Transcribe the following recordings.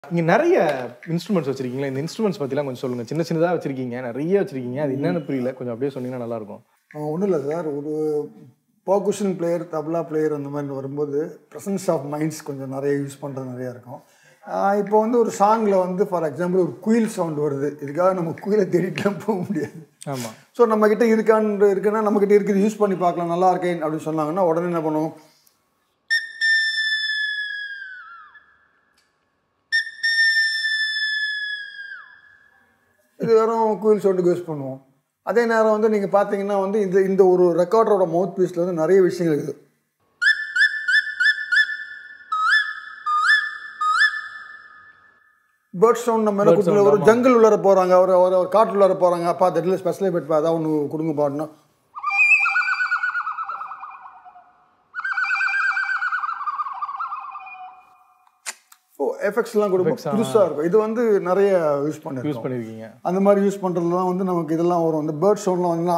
இங்க நிறைய இன்ஸ்ட்ருமெண்ட்ஸ் வச்சிருக்கீங்களா இந்த இன்ஸ்ட்ருமெண்ட்ஸ் பத்திலாம் கொஞ்சம் சொல்லுங்க சின்ன சின்னதா வச்சிருக்கீங்க நிறைய வச்சிருக்கீங்க அது என்னன்னு புரியல கொஞ்சம் அப்படியே சொன்னீங்கன்னா நல்லா இருக்கும் ஒன்றும் இல்லை சார் ஒரு பர்குஷன் பிளேயர் தப்லா பிளேயர் அந்த மாதிரி வரும்போது ப்ரெசன்ஸ் ஆஃப் மைண்ட்ஸ் கொஞ்சம் நிறைய யூஸ் பண்ணுறது நிறையா இருக்கும் ஆஹ் இப்போ வந்து ஒரு சாங்கில் வந்து ஃபார் எக்ஸாம்பிள் ஒரு குயில் சவுண்ட் வருது இதுக்காக நம்ம குயிலை தேடிட்டுலாம் போக முடியாது ஆமா ஸோ நம்மக்கிட்ட இருக்கான்னு இருக்குன்னா நம்மக்கிட்ட இருக்குது யூஸ் பண்ணி பார்க்கலாம் நல்லா இருக்கேன் அப்படின்னு சொன்னாங்கன்னா உடனே என்ன பண்ணுவோம் இது வெறும் குயில் சவுண்டுக்கு யூஸ் பண்ணுவோம் அதே நேரம் வந்து நீங்கள் பார்த்தீங்கன்னா வந்து இந்த இந்த ஒரு ரெக்கார்டரோட மவுத் பீஸில் வந்து நிறைய விஷயங்கள் இருக்குது பேர்ட் சவுண்ட் நம்ம என்ன கொடுத்துல ஒரு ஜங்கிள் உள்ளார போகிறாங்க ஒரு ஒரு ஒரு காட்டு உள்ளார போகிறாங்க அப்பா தட்டில் ஸ்பெஷல் எஃபெக்ட் ஏதாவது ஒன்று கொடுங்க பாட்டுனா ஸோ எஃபெக்ட்ஸ்லாம் கொடுக்கும் புதுசாக இருக்கும் இது வந்து நிறைய யூஸ் பண்ணிருக்கோம் யூஸ் பண்ணிருக்கீங்க அந்த மாதிரி யூஸ் பண்ணுறதுலாம் வந்து நமக்கு இதெல்லாம் வரும் இந்த பேர்ட் சவுண்ட்லாம் வந்துன்னா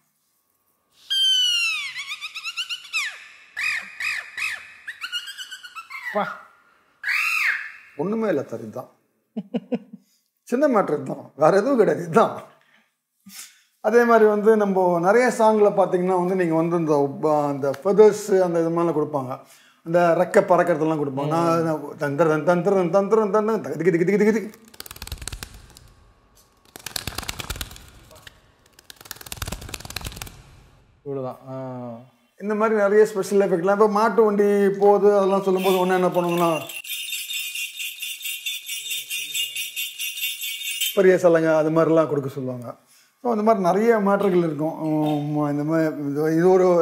பா ஒன்றுமே இல்லை சார் இதுதான் சின்ன மேட்ரு இதுதான் வேற எதுவும் கிடையாது இதுதான் அதே மாதிரி வந்து நம்ம நிறைய சாங்கில் பார்த்தீங்கன்னா வந்து நீங்கள் வந்து இந்த உப்ப- அந்த ஃபெதர்ஸ் அந்த இது மாதிரிலாம் கொடுப்பாங்க அந்த ரெக்க பறக்கிறதெல்லாம் கொடுப்பாங்க நான் தந்திரன் தந்திரன் தந்திரன் தந்திரன் தகுதி திக்கு திக்கு திக்கு திக்கு இவ்வளவுதான் ஆ. இந்த மாதிரி நிறைய ஸ்பெஷல் எஃபெக்ட்லாம் இப்போ மாட்டு வண்டி போகுது அதெல்லாம் சொல்லும்போது ஒன்று என்ன பண்ணுங்கன்னா பெரிய சலங்க அது மாதிரிலாம் கொடுக்க சொல்லுவாங்க ஸோ அந்த மாதிரி நிறைய மாற்றங்கள் இருக்கும் உம், இந்த மாதிரி இது- இது ஒரு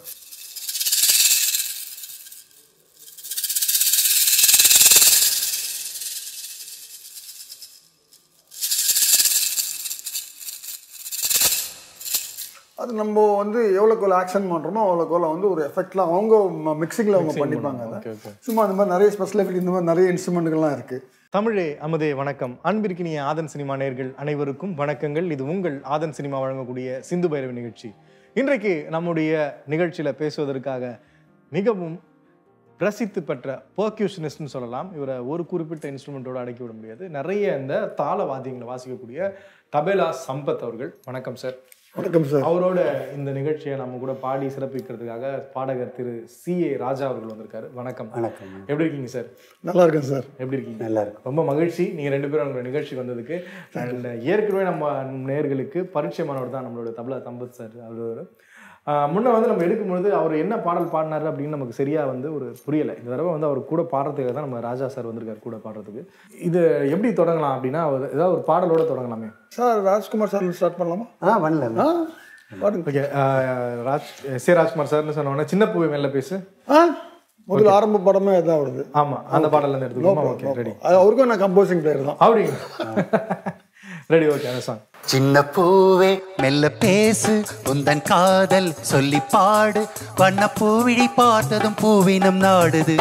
அது நம்ம வந்து எவ்வளோக்கு ஆக்ஷன் பண்ணுறோமோ அவ்வளோக்கு வந்து ஒரு எஃபெக்ட்லாம் அவங்க மிக்சிங்கில் அவங்க பண்ணிப்பாங்க அதை ஓகே ஓகே சும்மா அந்த மாதிரி நிறைய ஸ்பெஷல் எஃபெக்ட் இந்த மாதிரி நிறைய இன்ஸ்ட்ருமெண்ட்டுகள்லாம் இருக்குது தமிழே அமுதே வணக்கம் அன்பிற்கினிய ஆதன் சினிமா நேயர்கள் அனைவருக்கும் வணக்கங்கள் இது உங்கள் ஆதன் சினிமா வழங்கக்கூடிய சிந்து பைரவி நிகழ்ச்சி இன்றைக்கு நம்முடைய நிகழ்ச்சியில பேசுவதற்காக மிகவும் பிரசித்தி பெற்ற பர்க்யூஷனிஸ்ட்னு சொல்லலாம் இவரை ஒரு குறிப்பிட்ட இன்ஸ்ட்ருமெண்ட்டோட அடக்கி விட முடியாது நிறைய இந்த தாள வாத்தியங்களை வாசிக்கக்கூடிய தபேலா சம்பத் அவர்கள் வணக்கம் சார் வணக்கம் சார் அவரோட இந்த நிகழ்ச்சியை நம்ம கூட பாடி சிறப்பிக்கிறதுக்காக பாடகர் திரு சி ஏ ராஜா அவர்கள் வந்திருக்காரு வணக்கம் வணக்கம் எப்படி இருக்கீங்க சார் நல்லா இருக்கேன் சார் எப்படி இருக்கீங்க நல்லா இருக்கும் ரொம்ப மகிழ்ச்சி நீங்க ரெண்டு பேரும் உங்களோட நிகழ்ச்சிக்கு வந்ததுக்கு அண்ட் ஏற்கனவே நம்ம நேயர்களுக்கு பரிச்சயமானவர் தான் நம்மளோட தபலா தம்பத் சார் அவர் முன்ன வந்து நம்ம எடுக்கும்பொழுது அவர் என்ன பாடல் பாடினாரு அப்படின்னு நமக்கு சரியா வந்து ஒரு புரியலை இந்த தடவை வந்து அவர் கூட பாடுறதுக்காக தான் நம்ம ராஜா சார் வந்திருக்காரு கூட பாடுறதுக்கு இது எப்படி தொடங்கலாம் அப்படின்னா அவர் ஏதாவது ஒரு பாடலோட தொடங்கலாமே சார் ராஜ்குமார் சார் ஸ்டார்ட் பண்ணலாமா ஆ பண்ணல ஆ பாருங்க ஓகே ராஜ் சே ராஜ்குமார் சார்னு சொன்னோன்னே சின்ன பூவை மேல பேசு ஆ முதல்ல ஆரம்ப படமே இதான் வருது ஆமா அந்த பாடல்ல இருந்து எடுத்துக்கோமா ஓகே ரெடி அது அவருக்கும் நான் கம்போசிங் பிளேயர் தான் அப்படி ரெடி ஓகே அந்த சாங் சின்ன பூவே மெல்ல பேசு உந்தன் காதல் சொல்லி பாடு வண்ண பூவிழி பார்த்ததும் பூவினம் நாடுது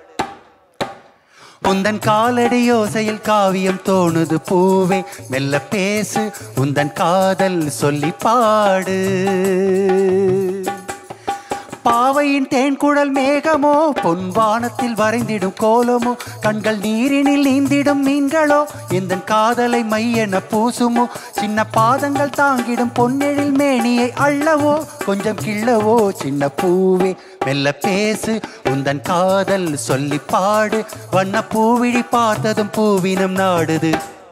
உந்தன் காலடி யோசையில் காவியம் தோணுது பூவே மெல்ல பேசு உந்தன் காதல் சொல்லி பாடு பாவையின் தேன்குழல் மேகமோ பொன்வானத்தில் வரைந்திடும் கோலமோ கண்கள் நீரினில் நீந்திடும் மீன்களோ இந்த காதலை மையென பூசுமோ சின்ன பாதங்கள் தாங்கிடும் பொன்னெழில் மேனியை அள்ளவோ கொஞ்சம் கிள்ளவோ சின்ன பூவே மெல்ல பேசு உந்தன் காதல் சொல்லி பாடு வண்ண பூவிழி பார்த்ததும் பூவினம் நாடுது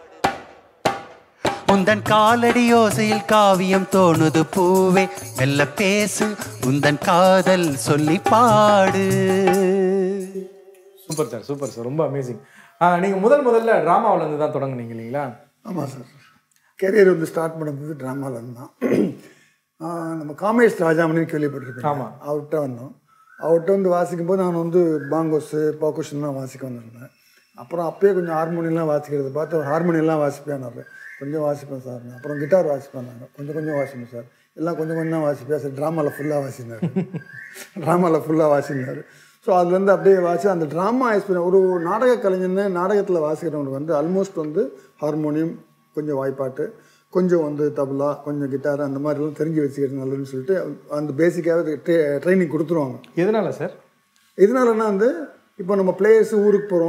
உந்தன் காலடி யோசையில் காவியம் தோணுது பூவே மெல்ல பேசு உந்தன் காதல் சொல்லி பாடு சூப்பர் சார் சூப்பர் சார் ரொம்ப அமேசிங் நீங்க முதல் முதல்ல டிராமாவில இருந்து தான் தொடங்குனீங்க இல்லைங்களா ஆமாம் சார் கெரியர் வந்து ஸ்டார்ட் பண்ணது ட்ராமாவில் தான் ஆ, நம்ம காமேஷ் ராஜாமணின்னு கேள்விப்பட்டிருக்கேன் ஆமா. அவர்கிட்ட வந்தோம் அவர்கிட்ட வந்து வாசிக்கும் போது நான் வந்து பாங்கோஸு பர்குஷன்லாம் வாசிக்க வந்திருந்தேன் அப்புறம் அப்பயே கொஞ்சம் ஹார்மோனியெலாம் வாசிக்கிறது பார்த்து அவர் ஹார்மோனியெல்லாம் வாசிப்பேன் கொஞ்சம் வாசிப்பேன் சார் அப்புறம் கிட்டார் வாசிப்பேன் நாங்கள் கொஞ்சம் கொஞ்சம் வாசிப்பேன் சார் எல்லாம் கொஞ்சம் கொஞ்சம் தான் வாசிப்பேன் சார் ட்ராமாவில் ஃபுல்லாக வாசினார் ட்ராமாவில் ஃபுல்லாக வாசினார் ஸோ அதுலேருந்து அப்படியே வாசி அந்த ட்ராமா எக்ஸ்பீரியன் ஒரு நாடக கலைஞன்னு நாடகத்தில் வாசிக்கிறவங்களுக்கு வந்து ஆல்மோஸ்ட் வந்து ஹார்மோனியம் கொஞ்சம் வாய்ப்பாட்டு கொஞ்சம் வந்து தபலா கொஞ்சம் கிட்டார் அந்த மாதிரிலாம் தெரிஞ்சு வச்சுக்கிறது நல்லதுன்னு சொல்லிட்டு அந்த பேசிக்காகவே ட்ரைனிங் கொடுத்துருவாங்க எதனால சார் இதனாலன்னா வந்து இப்போ நம்ம பிளேயர்ஸ் ஊருக்கு போகிறோம்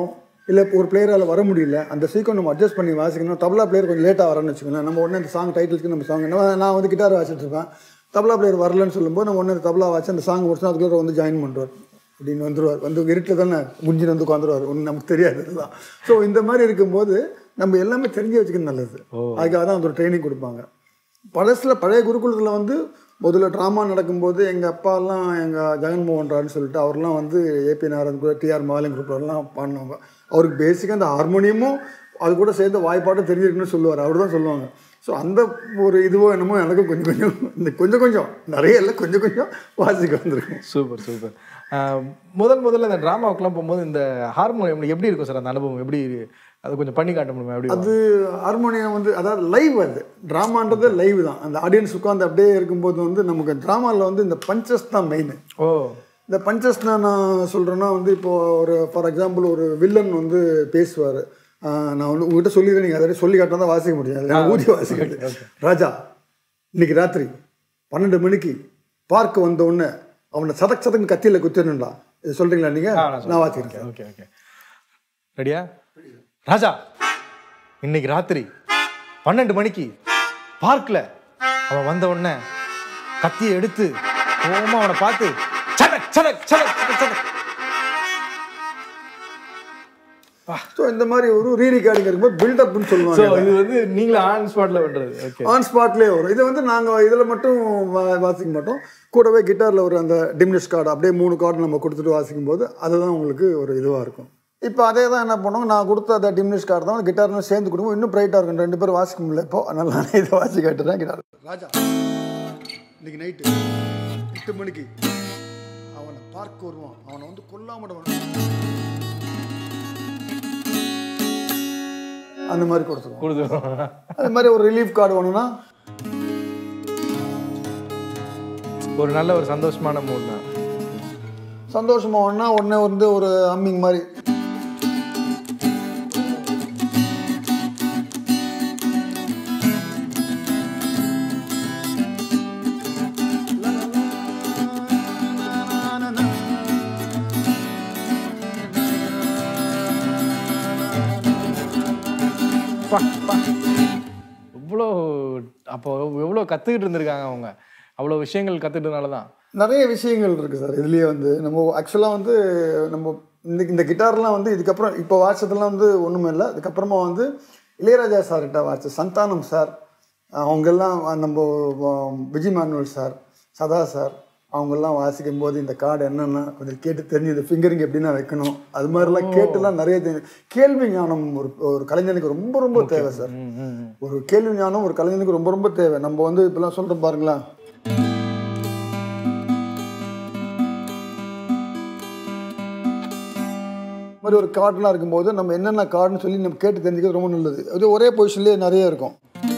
இல்லை ஒரு பிளேயரால் வர முடியல அந்த சீக்கிரம் நம்ம அட்ஜஸ்ட் பண்ணி வாசிக்கணும் தபலா பிளேயர் கொஞ்சம் லேட்டாக வரேன்னு வச்சுக்கோங்களேன் நம்ம உடனே அந்த சாங் டைட்டிலுக்கு நம்ம சாங் நான் நான் வந்து கிட்டார் வாசிட்டு இருப்பேன் தபலா பிளேயர் வரலன்னு சொல்லும்போது நம்ம உடனே அந்த தபலா வாசி அந்த சாங் முடிச்சு அதுக்குள்ளே வந்து ஜாயின் பண்ணுவார் அப்படின்னு வந்துருவார் வந்து இருட்டில் தானே குஞ்சின்னு வந்து உட்காந்துருவார் ஒன்றும் நமக்கு தெரியாது இதுதான் ஸோ இந்த மாதிரி இருக்கும்போது நம்ம எல்லாமே தெரிஞ்சு வச்சுக்கிறது நல்லது அதுக்காக தான் அந்த ஒரு ட்ரைனிங் கொடுப்பாங்க பழசில் பழைய குருகுலத்தில் வந்து முதல்ல ட்ராமா நடக்கும்போது எங்கள் அப்பாலாம் எங்கள் ஜெகன்மோகன் ராவ்னு சொல்லிட்டு அவர்லாம் வந்து ஏபி நாராயண் கூட டிஆர் மாலின் குரூப்லாம் பாடினவங்க அவருக்கு பேசிக்காக அந்த ஹார்மோனியமும் அது கூட சேர்ந்து வாய்ப்பாட்டும் தெரிஞ்சிருக்குன்னு சொல்லுவார் அவர் தான் சொல்லுவாங்க ஸோ அந்த ஒரு இதுவோ என்னமோ எனக்கும் கொஞ்சம் கொஞ்சம் இந்த கொஞ்சம் கொஞ்சம் நிறைய இல்லை கொஞ்சம் கொஞ்சம் வாசிக்க வந்திருக்கும் சூப்பர் சூப்பர் முதல் முதல்ல இந்த ட்ராமாவுக்குலாம் போகும்போது இந்த ஹார்மோனியம் எப்படி இருக்கும் சார் அந்த அனுபவம் எப்படி அது கொஞ்சம் பண்ணி காட்ட முடியுமா எப்படி அது ஹார்மோனியம் வந்து அதாவது லைவ் அது ட்ராமான்றது லைவ் தான் அந்த ஆடியன்ஸ் உட்காந்து அப்படியே இருக்கும்போது வந்து நமக்கு ட்ராமாவில் வந்து இந்த பஞ்சஸ் தான் மெயின் ஓ இந்த பஞ்சஸ்னா நான் சொல்கிறேன்னா வந்து இப்போ ஒரு ஃபார் எக்ஸாம்பிள் ஒரு வில்லன் வந்து பேசுவார் நான் வந்து உங்ககிட்ட சொல்லிடுறேன் நீங்கள் அதை சொல்லி காட்டினா தான் வாசிக்க முடியாது நான் ஊதி வாசிக்கிறது ராஜா இன்னைக்கு ராத்திரி பன்னெண்டு மணிக்கு பார்க்க வந்த உடனே அவனை சதக் சதக்கு கத்தியில் குத்திடணும்டா இது சொல்கிறீங்களா நீங்கள் நான் வாசிக்கிறேன் ஓகே ஓகே ரெடியா ராஜா இன்னைக்கு ராத்திரி பன்னெண்டு மணிக்கு பார்க்ல அவன் வந்த உடனே கத்தியை எடுத்து கோவமா அவனை பார்த்து சடக் சடக் சடக் சடக் சடக் ஸோ இந்த மாதிரி ஒரு ரீ ரெக்கார்டிங் இருக்கும்போது பில்டப்னு ஸோ சொல்லுவாங்க இது வந்து நீங்களே ஆன் ஸ்பாட்ல பண்றது ஓகே ஆன் ஸ்பாட்லேயே வரும் இது வந்து நாங்கள் இதில் மட்டும் வா- வாசிக்க மாட்டோம் கூடவே கிட்டாரில் ஒரு அந்த டிம்னிஷ் கார்டு அப்படியே மூணு கார்டு நம்ம கொடுத்துட்டு வாசிக்கும் போது அதுதான் உங்களுக்கு ஒரு இதுவாக இருக்கும் இப்போ அதே தான் என்ன பண்ணுவோம் நான் கொடுத்த அந்த டிம்னிஷ் கார்டு தான் கிட்டார்னு சேர்ந்து கொடுக்கும் இன்னும் பிரைட்டாக இருக்கும் ரெண்டு பேரும் வாசிக்க முடியல இப்போ அதனால நான் இதை வாசி காட்டுறேன் கிட்டார் ராஜா இன்னைக்கு நைட்டு எட்டு மணிக்கு அவனை பார்க்க வருவான் அவனை வந்து கொல்லாம அந்த மாதிரி கொடுத்துருவோம் கொடுத்துருவோம் அது மாதிரி ஒரு ரிலீஃப் கார்டு வேணும்னா ஒரு நல்ல ஒரு சந்தோஷமான மூட் தான் சந்தோஷமா ஒன்றா உடனே வந்து ஒரு அம்மிங் மாதிரி பா, பா. இவ்வளோ அப்போ எவ்வளோ கற்றுக்கிட்டு இருந்திருக்காங்க அவங்க அவ்வளோ விஷயங்கள் கற்றுக்கிட்டனால தான் நிறைய விஷயங்கள் இருக்குது சார் இதுலேயே வந்து நம்ம ஆக்சுவலாக வந்து நம்ம இந்த இந்த கிட்டார்லாம் வந்து இதுக்கப்புறம் இப்போ வாட்சத்தெல்லாம் வந்து ஒன்றுமே இல்லை அதுக்கப்புறமா வந்து இளையராஜா சார்கிட்ட வாட்ச சந்தானம் சார் அவங்கெல்லாம் நம்ம அஹ், விஜய் மானுவல் சார் சதா சார் அவங்கெல்லாம் வாசிக்கும் போது இந்த கார்டு என்னென்ன கொஞ்சம் கேட்டு தெரிஞ்சு இந்த ஃபிங்கரிங் எப்படின்னா வைக்கணும் அது மாதிரிலாம் கேட்டுலாம் நிறைய தெரிஞ்சு கேள்வி ஞானம் ஒரு ஒரு கலைஞனுக்கு ரொம்ப ரொம்ப தேவை சார் ம், ம், ம். ஒரு கேள்வி ஞானம் ஒரு கலைஞனுக்கு ரொம்ப ரொம்ப தேவை நம்ம வந்து இப்பெல்லாம் சொல்கிறோம் பாருங்களேன் இந்த மாதிரி ஒரு கார்டுலாம் இருக்கும்போது நம்ம என்னென்ன கார்டுன்னு சொல்லி நம்ம கேட்டு தெரிஞ்சுக்கிறது ரொம்ப நல்லது அது ஒரே பொசிஷன்லேயே நிறைய இருக்கும்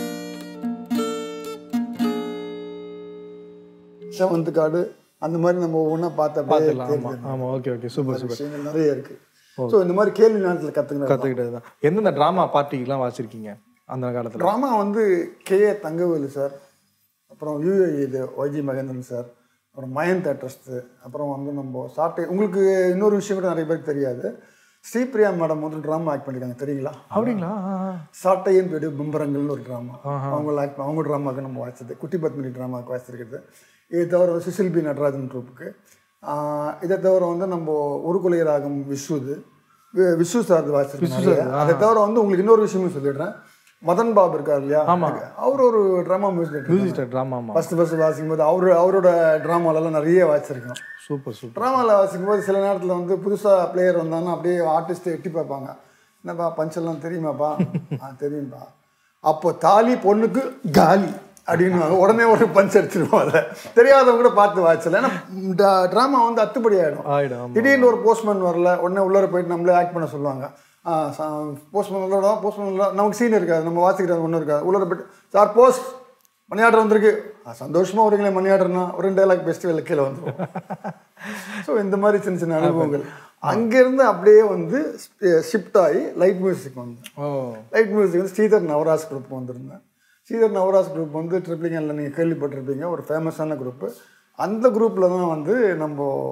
செவன்த் கார்டு அந்த மாதிரி நம்ம ஒவ்வொன்றா பார்த்து அப்படியே பார்த்துக்கலாம் ஆமாம் ஆமாம் ஓகே ஓகே சூப்பர் சூப்பர் விஷயங்கள் நிறைய இருக்கு ஸோ இந்த மாதிரி கேள்வி நேரத்தில் கற்றுக்கணும் கற்றுக்கிட்டது தான் எந்தெந்த ட்ராமா பார்ட்டிக்கெலாம் வாசிருக்கீங்க அந்த காலத்தில் ட்ராமா வந்து கே ஏ தங்கவேலு சார் அப்புறம் யூஏ இது ஒய்ஜி மகேந்திரன் சார் அப்புறம் மயன் தேட்டர்ஸ்து அப்புறம் வந்து நம்ம சாட்டை உங்களுக்கு இன்னொரு விஷயம் கூட நிறைய பேருக்கு தெரியாது ஸ்ரீபிரியா மேடம் வந்து ட்ராமா ஆக்ட் பண்ணியிருக்காங்க தெரியுங்களா அப்படிங்களா ஆ, ஆ. சாட்டையின் பெரிய பிம்பரங்கள்னு ஒரு ட்ராமா அவங்க ஆக்ட் அவங்க ட்ராமாவுக்கு நம்ம வாசிச்சது குட்டி பத்மினி ட்ராமாவுக்கு வாசிச்சிருக்கிறது இது தவிர வந்து சுசில் பி நடராஜன் ட்ரூப்புக்கு இதை தவிர வந்து நம்ம ஒரு கொலை ராகம் விஸ்வது வி- விஸ்வு சார் வாசிச்சிருக்காங்க அதை தவிர வந்து உங்களுக்கு இன்னொரு விஷயமும் சொல்லிடுறேன் மதன் பாபு இருக்கார் இல்லையா அவர் ஒரு ட்ராமா மியூசிக் மியூசிக் ட்ராமா ஆமாம் ஃபர்ஸ்ட் ஃபர்ஸ்ட் வாசிக்கும் போது அவரு அவரோட ட்ராமாலெல்லாம் நிறைய வாசிச்சிருக்கோம் சூப்பர் சூப்பர் ட்ராமாவில் வாசிக்கும் போது சில நேரத்தில் வந்து புதுசாக பிளேயர் வந்தாங்கன்னா அப்படியே ஆர்டிஸ்ட்டை எட்டி பார்ப்பாங்க என்னப்பா பஞ்செல்லாம் தெரியுமாப்பா ஆ தெரியும்பா அப்போ தாலி பொண்ணுக்கு காலி அப்படின்னு உடனே ஒரு பஞ்ச் அடிச்சிருவோம் அதை தெரியாதவங்க கூட பார்த்து வாய்ச்சல ஏன்னா ட்ராமா வந்து அத்துப்படி ஆகிடும் ஆயிடும் ஆமாம் திடீர்னு ஒரு போஸ்ட்மேன் வரல உடனே உள்ளார போயிட்டு நம்மளே ஆக்ட் பண்ண சொல்லுவாங்க போஸ்ட்மேன் உள்ளோட போஸ்ட்மேன் உள்ள நமக்கு சீன் இருக்காது நம்ம வாசிக்கிறது ஒன்றும் இருக்காது உள்ளார போயிட்டு சார் போஸ்ட் மணி ஆர்டர் வந்திருக்கு ஆ, சந்தோஷமா வரீங்களே மணி ஆர்டர்னா ஒரு ரெண்டு டைலாக் பெஸ்டிவல் கீழே வந்துடும் ஸோ இந்த மாதிரி சின்ன சின்ன அனுபவங்கள் அங்கேருந்து அப்படியே வந்து ஷிஃப்ட் ஆகி லைட் மியூசிக் வந்தேன் ஓ லைட் மியூசிக் வந்து ஸ்ரீதர் நவராஸ் குரூப் வந்திருந்தேன் ஸ்ரீதர் நவராஸ் குரூப் வந்து ட்ரிப்ளிகனில் நீங்கள் கேள்விப்பட்டிருப்பீங்க ஒரு ஃபேமஸான குரூப்பு அந்த குரூப்பில் தான் வந்து நம்ம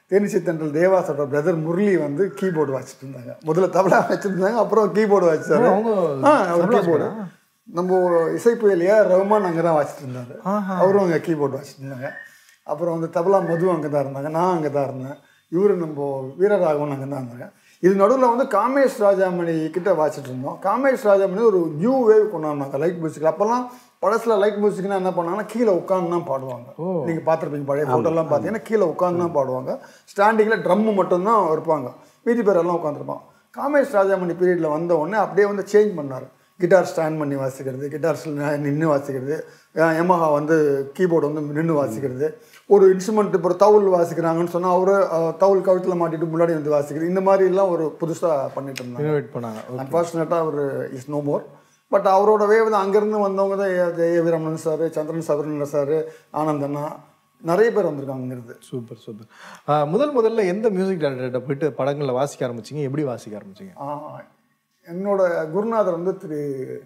தேனிசை தென்றல் தேவாசோட பிரதர் முரளி வந்து கீபோர்டு வாசிட்டு இருந்தாங்க முதல்ல தபலா வச்சுருந்தாங்க அப்புறம் கீபோர்டு வச்சாரு அவங்க ஆ அவர் கீபோர்டு நம்ம இசை புயலியா ரஹ்மான் அங்கே தான் வாசிட்டு இருந்தாரு அவரும் அங்கே கீபோர்டு வாசிட்டு இருந்தாங்க அப்புறம் வந்து தபலா மது அங்கே தான் இருந்தாங்க நான் அங்கே தான் இருந்தேன் இவரு நம்ம வீரராகவன் அங்கே தான் இருந்தாங்க இது நடுவில் வந்து காமேஷ் ராஜாமணி கிட்ட வாசிட்டு இருந்தோம் காமேஷ் ராஜாமணி ஒரு நியூ வேவ் கொண்டாடினாங்க லைட் மியூசிக் அப்போல்லாம் பழசுல லைட் மியூசிக்னா என்ன பண்ணாங்கன்னா கீழே உட்காந்து தான் பாடுவாங்க நீங்கள் பார்த்துருப்பீங்க பழைய ஃபோட்டோலாம் பார்த்தீங்கன்னா கீழே உட்காந்து தான் பாடுவாங்க ஸ்டாண்டிங்கில் ட்ரம்மு மட்டும்தான் இருப்பாங்க மீதி பேர் எல்லாம் உட்காந்துருப்பாங்க காமேஷ் ராஜாமணி பீரியடில் வந்த உடனே அப்படியே வந்து சேஞ்ச் பண்ணார் கிட்டார் ஸ்டாண்ட் பண்ணி வாசிக்கிறது கிட்டார்ஸ் நின்று வாசிக்கிறது எமஹா வந்து கீபோர்டு வந்து நின்று வாசிக்கிறது ஒரு இன்ஸ்ட்ருமெண்ட் இப்போ ஒரு தவுல் வாசிக்கிறாங்கன்னு சொன்னால் அவரு அஹ், தவுல் கழுத்தில் மாட்டிட்டு முன்னாடி வந்து வாசிக்கிறது இந்த மாதிரி எல்லாம் ஒரு புதுசாக பண்ணிட்டு இருந்தாங்க இனோவேட் பண்ணாங்க அன்ஃபார்ச்சுனேட்டாக அவர் இஸ் நோ மோர் பட் அவரோட வேவ் தான் அங்கேருந்து வந்தவங்க தான் ஏ ஏ வீரமணன் சார் சந்திரன் சபரன் சார் ஆனந்தண்ணா நிறைய பேர் வந்திருக்காங்கிறது சூப்பர் சூப்பர் முதல் முதல்ல எந்த மியூசிக் டைரக்டர்கிட்ட போயிட்டு படங்களை வாசிக்க ஆரம்பிச்சீங்க எப்படி வாசிக்க ஆரம்பிச்சீங்க ஆஹ், என்னோட குருநாதர் வந்து திரு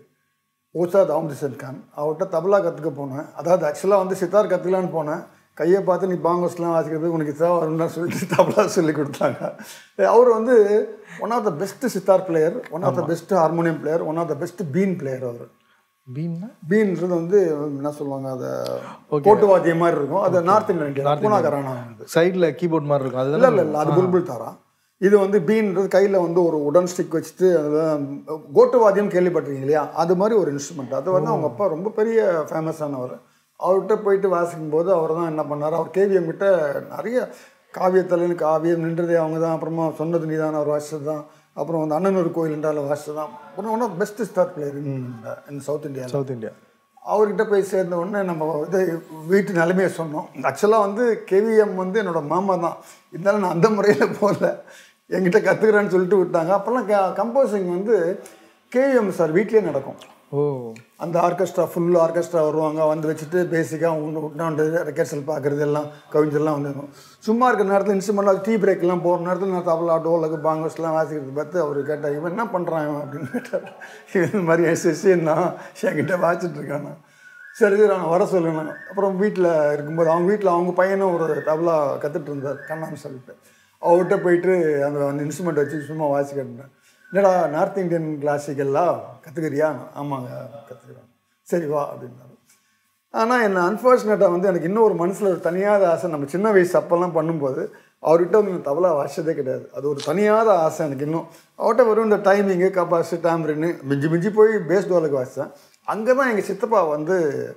ஓசாத் அஹமதுசன் கான் அவர்கிட்ட தபலா கற்றுக்க போனேன் அதாவது ஆக்சுவலாக வந்து சித்தார் கற்றுக்கலான்னு போனேன் கையை பார்த்து நீ பாங்கோஸ்லாம் வாசிக்கிறது உனக்கு இதாக வரும்னா சொல்லிட்டு தபலா சொல்லி கொடுத்தாங்க அவர் வந்து one of the best sitar player one of the best harmonium player one of the best been player அவர் பீன்னா பீன்றது வந்து என்ன சொல்லுவாங்க அதை கோட்டு வாத்தியம் மாதிரி இருக்கும் அது நார்த் இந்தியன் பூனா கரானா வந்து சைடில் கீபோர்ட் மாதிரி இருக்கும் இல்லை அதுதான் இல்லை இல்லை அது புல்புல் தாரா இது வந்து பீன்றது கையில் வந்து ஒரு உடன் ஸ்டிக் வச்சுட்டு அதுதான் கோட்டு வாத்தியம் கேள்விப்பட்டிருக்கீங்க இல்லையா அது மாதிரி ஒரு இன்ஸ்ட்ருமெண்ட் அது வந்து அவங்க அப்பா ரொம்ப பெரிய ஃபேமஸானவர் அவர்கிட்ட போயிட்டு வாசிக்கும் போது அவர் தான் என்ன பண்ணார் அவர் கேவிஎம் கிட்ட நிறைய காவியத்தலைன்னு காவியம் நின்றதே அவங்க தான் அப்புறமா சொன்னது நீதான் அவர் வாசிச்சது தான் அப்புறம் வந்து அண்ணனூர் கோயில் என்றால் வாசிச்சது தான் அப்புறம் one of best star player in South India South India அவர்கிட்ட போய் சேர்ந்த உடனே நம்ம இது வீட்டு நிலைமையை சொன்னோம் ஆக்சுவலாக வந்து கேவிஎம் வந்து என்னோட மாமா தான் இருந்தாலும் நான் அந்த முறையில் போகல என்கிட்ட கற்றுக்கிறேன்னு சொல்லிட்டு விட்டாங்க அப்போல்லாம் க கம்போசிங் வந்து கேவிஎம் சார் வீட்லேயே நடக்கும் ஓ அந்த ஆர்கெஸ்ட்ரா ஃபுல் ஆர்கெஸ்ட்ரா வருவாங்க வந்து வச்சுட்டு பேசிக்காக உட்காந்து ரெக்கர்சல் பார்க்குறது எல்லாம் கவிஞர்லாம் வந்து சும்மா இருக்கிற நேரத்தில் இன்ஸ்ட்ருமெண்ட்லாம் டீ பிரேக்லாம் போகிற நேரத்தில் நான் தபலா டோலுக்கு பாங்கோஸ்லாம் வாசிக்கிறது பார்த்து அவர் கேட்டார் இவன் என்ன பண்ணுறான் இவன் அப்படின்னு கேட்டார் இவன் இந்த மாதிரி என் சிஷியன் தான் என்கிட்ட வாசிட்டு இருக்கானா சரி சரி நான் வர சொல்லுங்க அப்புறம் வீட்டில் இருக்கும்போது அவங்க வீட்டில் அவங்க பையனும் ஒரு தபலா கற்றுட்டு இருந்தார் கண்ணான்னு சொல்லிட்டு அவர்கிட்ட போயிட்டு அந்த அந்த இன்ஸ்ட்ருமெண்ட் வச்சு சும்மா வாசிக்கிட்டேன் என்னடா நார்த் இந்தியன் கிளாசிக்கெல்லாம் கற்றுக்கிறியா ஆமாங்க கற்றுக்குறேன் சரி வா அப்படின்னாரு ஆனால் என்ன அன்ஃபார்ச்சுனேட்டாக வந்து எனக்கு இன்னும் ஒரு மனசில் ஒரு தனியாத ஆசை நம்ம சின்ன வயசு அப்போல்லாம் பண்ணும்போது அவர்கிட்ட வந்து நான் தபலா வாசிச்சதே கிடையாது அது ஒரு தனியாத ஆசை எனக்கு இன்னும் அவர்கிட்ட வெறும் இந்த டைமிங்கு கபாசு டேம்ரின்னு மிஞ்சி மிஞ்சி போய் பேஸ் டோலுக்கு வாசித்தேன் அங்கே தான் எங்கள் சித்தப்பா வந்து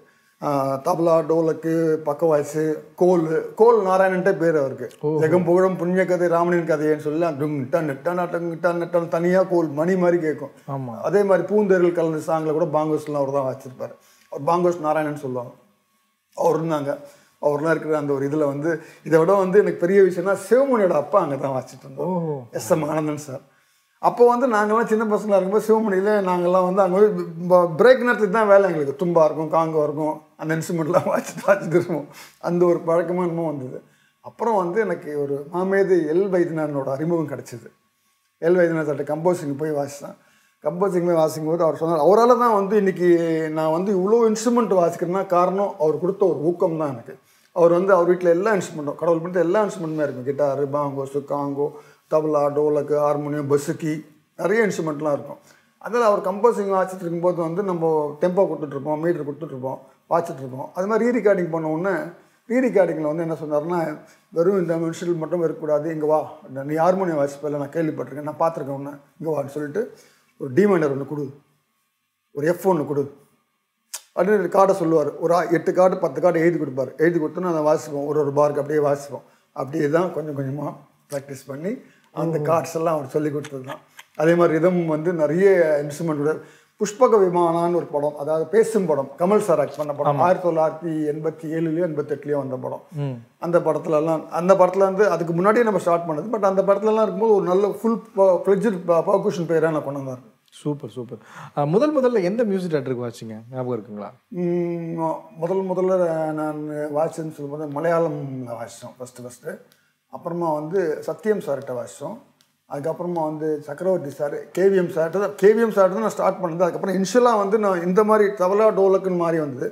ஆஹ், தபலா டோலக்கு பக்கவாய்ஸு கோல் கோல் நாராயணன்ட்டே பேர் அவருக்கு ஜெகம் புகழும் புண்ணிய கதை ராமனின் கதைன்னு சொல்லி டுங் டன் டன் டங் டன் டன் தனியாக கோல் மணி மாதிரி கேட்கும் ஆமா. அதே மாதிரி பூந்தேரில் கலந்த சாங்கில் கூட பாங்கோஸ்லாம் அவர் தான் வச்சிருப்பாரு அவர் பாங்கோஸ் நாராயணன் சொல்லுவாங்க அவர் இருந்தாங்க அவர்லாம் இருக்கிற அந்த ஒரு இதில் வந்து இதை விட வந்து எனக்கு பெரிய விஷயம்னா சிவமணியோட அப்பா அங்கே தான் வச்சுட்டு இருந்தோம் எஸ் எம் ஆனந்தன் சார் அப்போ வந்து நாங்கள்லாம் சின்ன பசங்களாக இருக்கும்போது சிவமணியில் நாங்கள்லாம் வந்து அங்கே பிரேக் நேரத்துக்கு தான் வேலை எங்களுக்கு தும்பா இருக்கும் காங்கோ இருக்கும் அந்த இன்ஸ்ட்ருமெண்ட்லாம் வாசிட்டு வாசிட்டு இருப்போம் அந்த ஒரு பழக்கமும் இன்னமும் வந்தது அப்புறம் வந்து எனக்கு ஒரு மாமேது எல் வைத்தியநாதனோட அறிமுகம் கிடச்சிது எல் வைத்தியநாத் சார்ட்ட கம்போசிங் போய் வாசித்தேன் கம்போசிங் போய் வாசிக்கும் போது அவர் சொன்னார் அவரால் தான் வந்து இன்னைக்கு நான் வந்து இவ்வளோ இன்ஸ்ட்ருமெண்ட் வாசிக்கிறேன்னா காரணம் அவர் கொடுத்த ஒரு ஊக்கம் தான் எனக்கு அவர் வந்து அவர் வீட்டில் எல்லா இன்ஸ்ட்ருமெண்ட்டும் கடவுள் பண்ணிட்டு எல்லா இன்ஸ்ட்ருமெண்ட்டுமே இருக்கும் கிட்டாரு பாங்கோ சுக்காங்கோ தபலா டோலக்கு ஹார்மோனியம் பஸ்ஸுக்கி நிறைய இன்ஸ்ட்ருமெண்ட்லாம் இருக்கும் அதில் அவர் கம்போசிங் வாசிச்சுட்டு இருக்கும்போது வந்து நம்ம டெம்போ கொடுத்துட்ருப்போம் மீட்டர் கொடுத்துட்ருப்போம் வாசிச்சுட்ருப்போம் அது மாதிரி ரீ ரெக்கார்டிங் பண்ண உடனே ரீ ரெக்கார்டிங்கில் வந்து என்ன சொன்னார்னா வெறும் இந்த இன்ஸ்ட்ருமெண்ட் மட்டும் இருக்கக்கூடாது இங்கே வா நீ ஹார்மோனியம் வாசிப்பில் நான் கேள்விப்பட்டிருக்கேன் நான் பார்த்துருக்கேன் உன்னை இங்கே வான்னு சொல்லிட்டு ஒரு டிமைண்டர் ஒன்று கொடு ஒரு எஃப் ஒன்று கொடு அப்படின்னு கார்டை சொல்லுவார் ஒரு ஆ- எட்டு கார்டு பத்து கார்டு எழுதி கொடுப்பார் எழுதி கொடுத்தோன்னா அதை வாசிப்போம் ஒரு ஒரு பார்க்கு அப்படியே வாசிப்போம் அப்படியே தான் கொஞ்சம் கொஞ்சமாக ப்ராக்டிஸ் பண்ணி அந்த கார்ட்ஸ் எல்லாம் அவர் சொல்லி கொடுத்தது தான் அதே மாதிரி ரிதம் வந்து நிறைய இன்ஸ்ட்ருமெண்ட்டோட புஷ்பக விமானான்னு ஒரு படம் அதாவது பேசும் படம் கமல் சார் ஆக்ட் பண்ண படம் ஆயிரத்தி தொள்ளாயிரத்தி எண்பத்தி ஏழுலையோ எண்பத்தெட்டுலையோ வந்த படம் அந்த படத்துல எல்லாம் அந்த படத்துல வந்து அதுக்கு முன்னாடியே நம்ம ஸ்டார்ட் பண்ணது பட் அந்த படத்துல எல்லாம் இருக்கும்போது ஒரு நல்ல ஃபுல் ஃப்ளெஜ்ட் பர்குஷன் பேராக நான் கொண்டு வந்தார் சூப்பர் சூப்பர் முதல் முதல்ல எந்த மியூசிக் டைரக்டருக்கு வாசிங்க ஞாபகம் இருக்குங்களா ம், முதல் முதல்ல நான் வாசிச்சேன்னு சொல்லும்போது மலையாளம்ல வாசித்தோம் ஃபஸ்ட்டு ஃபஸ்ட்டு அப்புறமா வந்து சத்யம் சார்கிட்ட வாசித்தோம் அதுக்கப்புறமா வந்து சக்கரவர்த்தி சார் கேவிஎம் சார்கிட்ட தான் கேவிஎம் சார்கிட்ட தான் நான் ஸ்டார்ட் பண்ணது அதுக்கப்புறம் இனிஷியலாக வந்து நான் இந்த மாதிரி தவலா டோலக்குன்னு மாதிரி வந்தது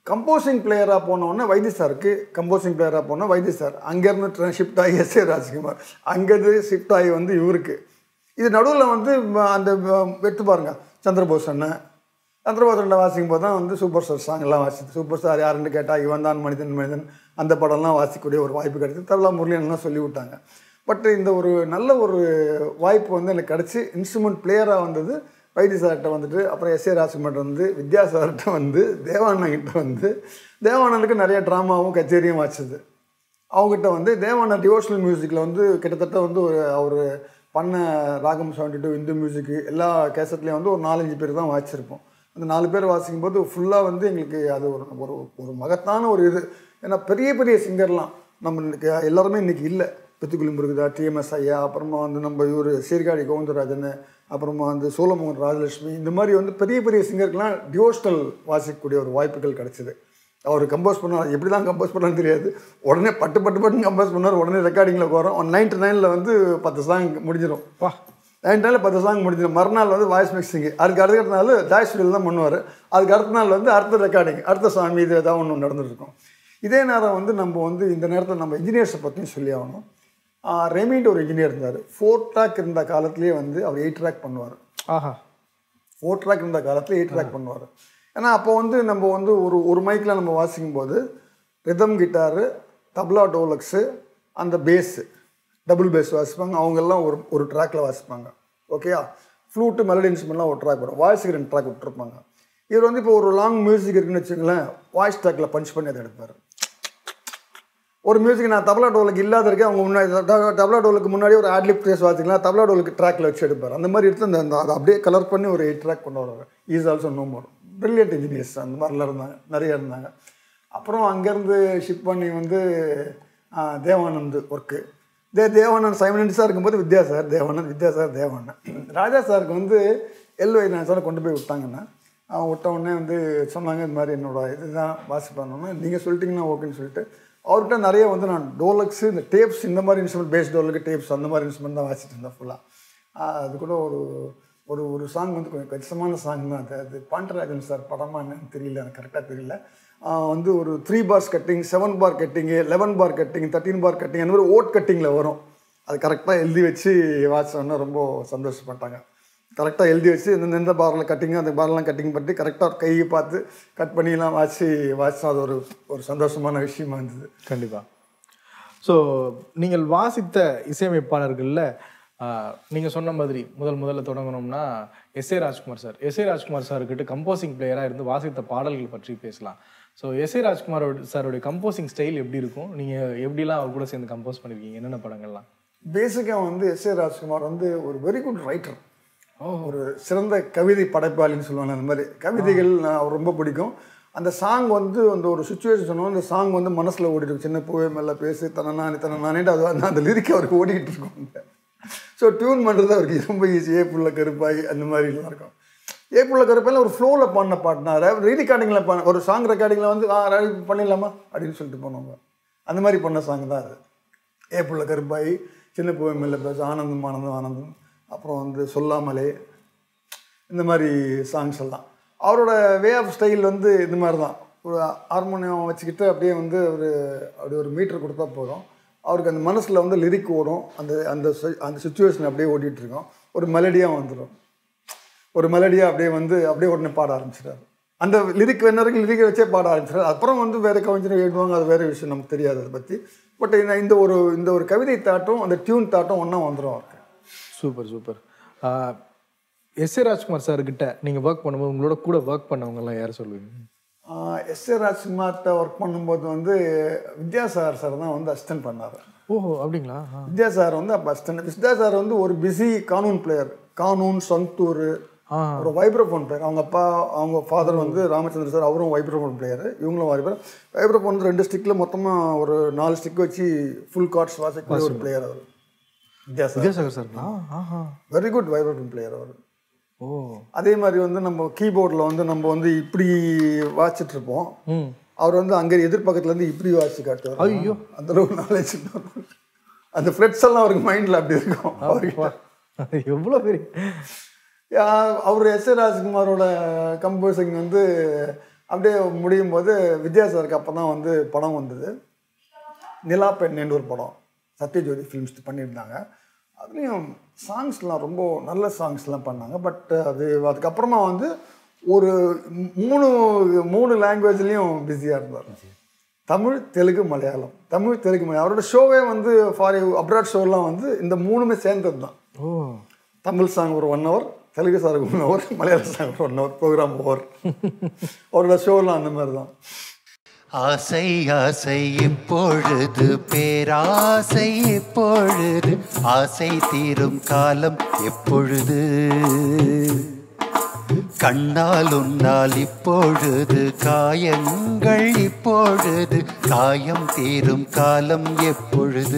கம்போசிங் பிளேயராக போனோடனே வைத்திய சாருக்கு கம்போசிங் பிளேயராக போனால் வைத்திய சார் அங்கேருந்து ஷிஃப்ட் ஆகி எஸ் ஏ ராஜ்குமார் அங்கேருந்து ஷிஃப்ட் ஆகி வந்து இவருக்கு இது நடுவில் வந்து ம- அந்த ம- எடுத்து பாருங்க சந்திரபோஸ் அண்ணன் சந்திரபோஸ் அண்ணன் வாசிக்கும் போது தான் வந்து சூப்பர் ஸ்டார் சாங்லாம் வாசிச்சு சூப்பர் ஸ்டார் யாருன்னு கேட்டால் இவன் தான் மனிதன் மனிதன் அந்த படம்லாம் வாசிக்கக்கூடிய ஒரு வாய்ப்பு கிடைச்சு தவளா முரளியன்லாம் சொல்லி விட்டாங்க பட் இந்த ஒரு நல்ல ஒரு வாய்ப்பு வந்து எனக்கு கிடச்சி இன்ஸ்ட்ருமெண்ட் பிளேயராக வந்தது வைத்தி சார்கிட்ட வந்துட்டு அப்புறம் எஸ் ஏ ராஜ்குமார் வந்து வித்யா சார்கிட்ட வந்து தேவானந்த் கிட்ட வந்து தேவானந்துக்கு நிறைய ட்ராமாவும் கச்சேரியும் வாச்சுது அவங்ககிட்ட வந்து தேவான டிவோஷனல் மியூசிக்கில் வந்து கிட்டத்தட்ட வந்து ஒரு அவர் பண்ண ராகம் செவன்டி டூ இந்து மியூசிக்கு எல்லா கேசட்லேயும் வந்து ஒரு நாலஞ்சு பேர் தான் வாசிச்சிருப்போம் அந்த நாலு பேர் வாசிக்கும் போது ஃபுல்லாக வந்து எங்களுக்கு அது ஒரு ஒரு ஒரு மகத்தான ஒரு இது ஏன்னா பெரிய பெரிய சிங்கர்லாம் நம்ம இன்னைக்கு எல்லாருமே இன்னைக்கு இல்லை பித்துக்குளி முருகதா டிஎம்எஸ் ஐயா அப்புறமா வந்து நம்ம இவர் சீர்காழி கோவிந்தராஜன் அப்புறமா வந்து சோழமோகன் ராஜலட்சுமி இந்த மாதிரி வந்து பெரிய பெரிய சிங்கருக்கெல்லாம் டிவோஷனல் வாசிக்கக்கூடிய ஒரு வாய்ப்புகள் கிடைச்சிது அவர் கம்போஸ் பண்ணார் எப்படி தான் கம்போஸ் பண்ணான்னு தெரியாது உடனே பட்டு பட்டு பட்டு கம்போஸ் பண்ணார் உடனே ரெக்கார்டிங்கில் வரும் ஒன் நைன்டி நைனில் வந்து பத்து சாங் முடிஞ்சிடும் வா நைன்டி நைனில் பத்து சாங் முடிஞ்சிடும் மறுநாள் வந்து வாய்ஸ் மிக்சிங் அதுக்கு அடுத்த நாள் ஜாய் ஸ்டுடியோவில் தான் பண்ணுவார் அதுக்கு அடுத்த நாள் வந்து அடுத்த ரெக்கார்டிங் அடுத்த சாமி இது ஏதாவது ஒன்று நடந்துட்டு இருக்கும் இதே நேரம் வந்து நம்ம வந்து இந்த நேரத்தில் நம்ம இன்ஜினியர்ஸை பற்றியும் சொல்லி ஆகணும் ரெமின்ற ஒரு இன்ஜினியர் இருந்தார் ஃபோர் ட்ராக் இருந்த காலத்துலேயே வந்து அவர் எயிட் ட்ராக் பண்ணுவார் ஆஹா ஃபோர் ட்ராக் இருந்த காலத்தில் எயிட் ட்ராக் பண்ணுவார் ஏன்னா அப்போ வந்து நம்ம வந்து ஒரு ஒரு மைக்கில் நம்ம வாசிக்கும் போது ரிதம் கிட்டாரு தப்லா டோலக்ஸு அந்த பேஸு டபுள் பேஸ் வாசிப்பாங்க அவங்கெல்லாம் ஒரு ஒரு ட்ராக்ல வாசிப்பாங்க ஓகேயா ஃப்ளூட்டு மெலடி இன்ஸ்ட்ருமெண்ட்லாம் ஒரு ட்ராக் வரும் வாய்ஸுக்கு ரெண்டு ட்ராக் விட்டுருப்பாங்க இவர் வந்து இப்போ ஒரு லாங் மியூசிக் இருக்குன்னு வச்சுங்களேன் வாய்ஸ் ட்ராக்ல பஞ்ச் பண்ணி அதை எடுப்பார் ஒரு மியூசிக் நான் தபலா டோலுக்கு இல்லாத இருக்கேன் அவங்க முன்னாடி த- தபலா டோலுக்கு முன்னாடி ஒரு ஆட்லிப் ப்ளேஸ் வாசிக்கலாம் தபலா டோலுக்கு ட்ராக்ல வச்சு எடுப்பார் அந்த மாதிரி எடுத்து அந்த அந்த- அதை அப்படியே கலர் பண்ணி ஒரு எயிட் ட்ராக் கொண்டு வர்றாரு is also no more brilliant engineers அந்த மாதிரிலாம் இருந்தாங்க நிறைய இருந்தாங்க அப்புறம் அங்கேருந்து ஷிப் பண்ணி வந்து ஆ, தேவானந்த் ஒர்க்கு தே தேவானந்த் சைமனன்ஸாக இருக்கும்போது வித்யா சார் தேவானந்த் வித்யா சார் தேவானந்த் ராஜா சாருக்கு வந்து எல் வைநாத் சாரை கொண்டு போய் விட்டாங்கன்னா அவன் விட்ட உடனே வந்து சொன்னாங்க இந்த மாதிரி என்னோட இதுதான் வாசிப்பானோன்னா நீங்கள் சொல்லிட்டீங்கன்னா ஓகேன்னு சொல்லிட்டு அவர்கிட்ட நிறைய வந்து நான் டோலக்ஸு இந்த டேப்ஸ் இந்த மாதிரி இன்ஸ்ட்ருமெண்ட் பேஸ் டோலுக்கு டேப்ஸ் அந்த மாதிரி இன்ஸ்ட்ருமெண்ட் தான் வாசிட்டு இருந்தேன் ஃபுல்லாக அது கூட ஒரு ஒரு ஒரு சாங் வந்து கொஞ்சம் கச்சிதமான சாங் தான் அது அது பாண்டராஜன் சார் படமா என்னன்னு தெரியல எனக்கு கரெக்டாக தெரியல ஆஹ் வந்து ஒரு three bars cutting seven bar cutting eleven bar cutting thirteen bar cutting அந்த மாதிரி ஓட் கட்டிங்கில் வரும் அது கரெக்டாக எழுதி வச்சு வாட்சோன்னா ரொம்ப சந்தோஷப்பட்டாங்க கரெக்டாக எழுதி வச்சு இந்த எந்த பாரில் கட்டிங்க அந்த பாரெலாம் கட்டிங் பண்ணி கரெக்டாக கையை பார்த்து கட் பண்ணிலாம் வாசி வாசிச்சோம் அது ஒரு ஒரு சந்தோஷமான விஷயமா இருந்தது கண்டிப்பா ஸோ நீங்கள் வாசித்த இசையமைப்பாளர்களில் நீங்கள் சொன்ன மாதிரி முதல் முதல்ல தொடங்கணும்னா S A Rajkumar sir S A Rajkumar சார்கிட்ட கம்போசிங் பிளேயராக இருந்து வாசித்த பாடல்கள் பற்றி பேசலாம் ஸோ எஸ் ஏ ராஜ்குமார் சாரோட கம்போசிங் ஸ்டைல் எப்படி இருக்கும் நீங்கள் எப்படிலாம் அவர் கூட சேர்ந்து கம்போஸ் பண்ணிருக்கீங்க என்னென்ன படங்கள்லாம் பேசிக்காக வந்து எஸ் ஏ ராஜ்குமார் வந்து ஒரு வெரி குட் ரைட்டர் ஒரு சிறந்த கவிதை படைப்பாளின்னு சொல்லுவாங்க அந்த மாதிரி கவிதைகள் நான் அவர் ரொம்ப பிடிக்கும் அந்த சாங் வந்து அந்த ஒரு சுச்சுவேஷன் சொன்னோம் அந்த சாங் வந்து மனசில் ஓடிட்டு இருக்கும் சின்ன பூவே மேல பேசு தனநானே தனநானேட்டு அது அந்த அந்த லிரிக் அவருக்கு ஓடிட்டு இருக்கும் ஸோ டியூன் பண்ணுறது அவருக்கு ரொம்ப ஈஸி ஏ புள்ள கருப்பாய் அந்த மாதிரிலாம் இருக்கும் ஏ புள்ள கருப்பாயில் ஒரு ஃப்ளோவில் பாடின பாட்டினா ரீரெக்கார்டிங்கில் பண்ண ஒரு சாங் ரெக்கார்டிங்கில் வந்து ஆ ready பண்ணிடலாமா அப்படின்னு சொல்லிட்டு போனவங்க அந்த மாதிரி பண்ண சாங் தான் அது ஏ புள்ள கருப்பாய் சின்ன பூவை மேல பேச ஆனந்தம் ஆனந்தம் ஆனந்தம் அப்புறம் வந்து சொல்லாமலே இந்த மாதிரி சாங்ஸ் எல்லாம் அவரோட வே ஆஃப் ஸ்டைல் வந்து இந்த மாதிரி தான் ஒரு ஹார்மோனியம் வச்சுக்கிட்டு அப்படியே வந்து ஒரு அப்படி ஒரு மீட்டர் கொடுத்தா போதும் அவருக்கு அந்த மனசில் வந்து லிரிக் ஓடும் அந்த அந்த si- அந்த சுச்சுவேஷன் அப்படியே ஓடிட்டு இருக்கும் ஒரு மெலடியாக வந்துடும் ஒரு மெலடியாக அப்படியே வந்து அப்படியே உடனே பாட ஆரம்பிச்சிட்டாரு அந்த லிரிக் வேணருக்கு லிரிக்கை வச்சே பாட ஆரம்பிச்சிட்டாரு அப்புறம் வந்து வேறு கவிஞர் எழுதுவாங்க அது வேறு விஷயம் நமக்கு தெரியாது அதை பற்றி பட் இந்த ஒரு இந்த ஒரு கவிதை தாட்டும் அந்த டியூன் தாட்டும் ஒன்றா வந்துடும் அவருக்கு super super S A Rajkumar சார்கிட்ட நீங்கள் ஒர்க் பண்ணும்போது உங்களோட கூட ஒர்க் பண்ணவங்கலாம் யார் சொல்லுவீங்க எஸ் ஏ ராஜ்குமார்கிட்ட ஒர்க் பண்ணும்போது வந்து வித்யாசாகர் சார் தான் வந்து அசிஸ்டன்ட் பண்ணார் ஓஹோ அப்படிங்களா ஆ. வித்யா சார் வந்து அப்போ அசிஸ்டன்ட் வித்யா சார் வந்து ஒரு பிஸி கானூன் பிளேயர் கானூன் சந்தூர் ஆ. ஒரு வைப்ரோஃபோன் பிளேயர் அவங்க அப்பா அவங்க ஃபாதர் வந்து ராமச்சந்திர சார் அவரும் வைப்ரோஃபோன் பிளேயர் இவங்களும் வைப்ரோ வைப்ரோஃபோன் வந்து ரெண்டு ஸ்டிக்கில் மொத்தமாக ஒரு நாலு ஸ்டிக் வச்சு ஃபுல் கார்ட்ஸ் வாசிக்கக்கூடிய ஒரு பிளேயர் அவர் வித்யா சார் வித்யாசாகர் சார்ங்களா ஆஹா வெரி குட் வைப்ரோஃபோன் பிளேயர் அவர் ஓ அதே மாதிரி வந்து நம்ம கீபோர்டில் வந்து நம்ம வந்து இப்படி வாசிச்சுட்டு இருப்போம் ம் அவர் வந்து அங்கே எதிர்பக்கத்துல இருந்து இப்படி வாசிச்சு காட்டுவார் ஐயோ. அந்த அளவு நாலேஜ் அந்த ஃப்ரெட்ஸ் எல்லாம் அவருக்கு மைண்டில் அப்படி இருக்கும் அவருக்கு எவ்வளோ பெரிய யா- அவர் எஸ் ஏ ராஜ்குமாரோட கம்போசிங் வந்து அப்படியே முடியும் போது வித்யாசாருக்கு அப்போ தான் வந்து படம் வந்தது நிலா பெண்ணேன்னு ஒரு படம் சத்யஜோதி ஃபிலிம்ஸ் பண்ணியிருந்தாங்க அதுலேயும் சாங்ஸ்லாம் ரொம்ப நல்ல சாங்ஸ்லாம் பண்ணாங்க பட் அது அதுக்கப்புறமா வந்து ஒரு மூணு மூணு லாங்குவேஜ்லேயும் பிஸியாக இருந்தார் தமிழ் தெலுங்கு மலையாளம் தமிழ் தெலுங்கு மலையாளம் அவரோட ஷோவே வந்து ஃபார் அப்ராட் ஷோலாம் வந்து இந்த மூணுமே சேர்ந்தது தான் ஓ தமிழ் சாங் ஒரு one hour Telugu song one hour மலையாள சாங் ஒரு ஒன் ஹவர் ப்ரோக்ராம் ஓவர் அவரோட ஷோலாம் அந்த மாதிரி தான் ஆசை ஆசை இப்பொழுது பேராசை இப்பொழுது ஆசை தீரும் காலம் எப்பொழுது கண்ணால் உன்னால் இப்பொழுது காயங்கள் இப்பொழுது காயம் தீரும் காலம் எப்பொழுது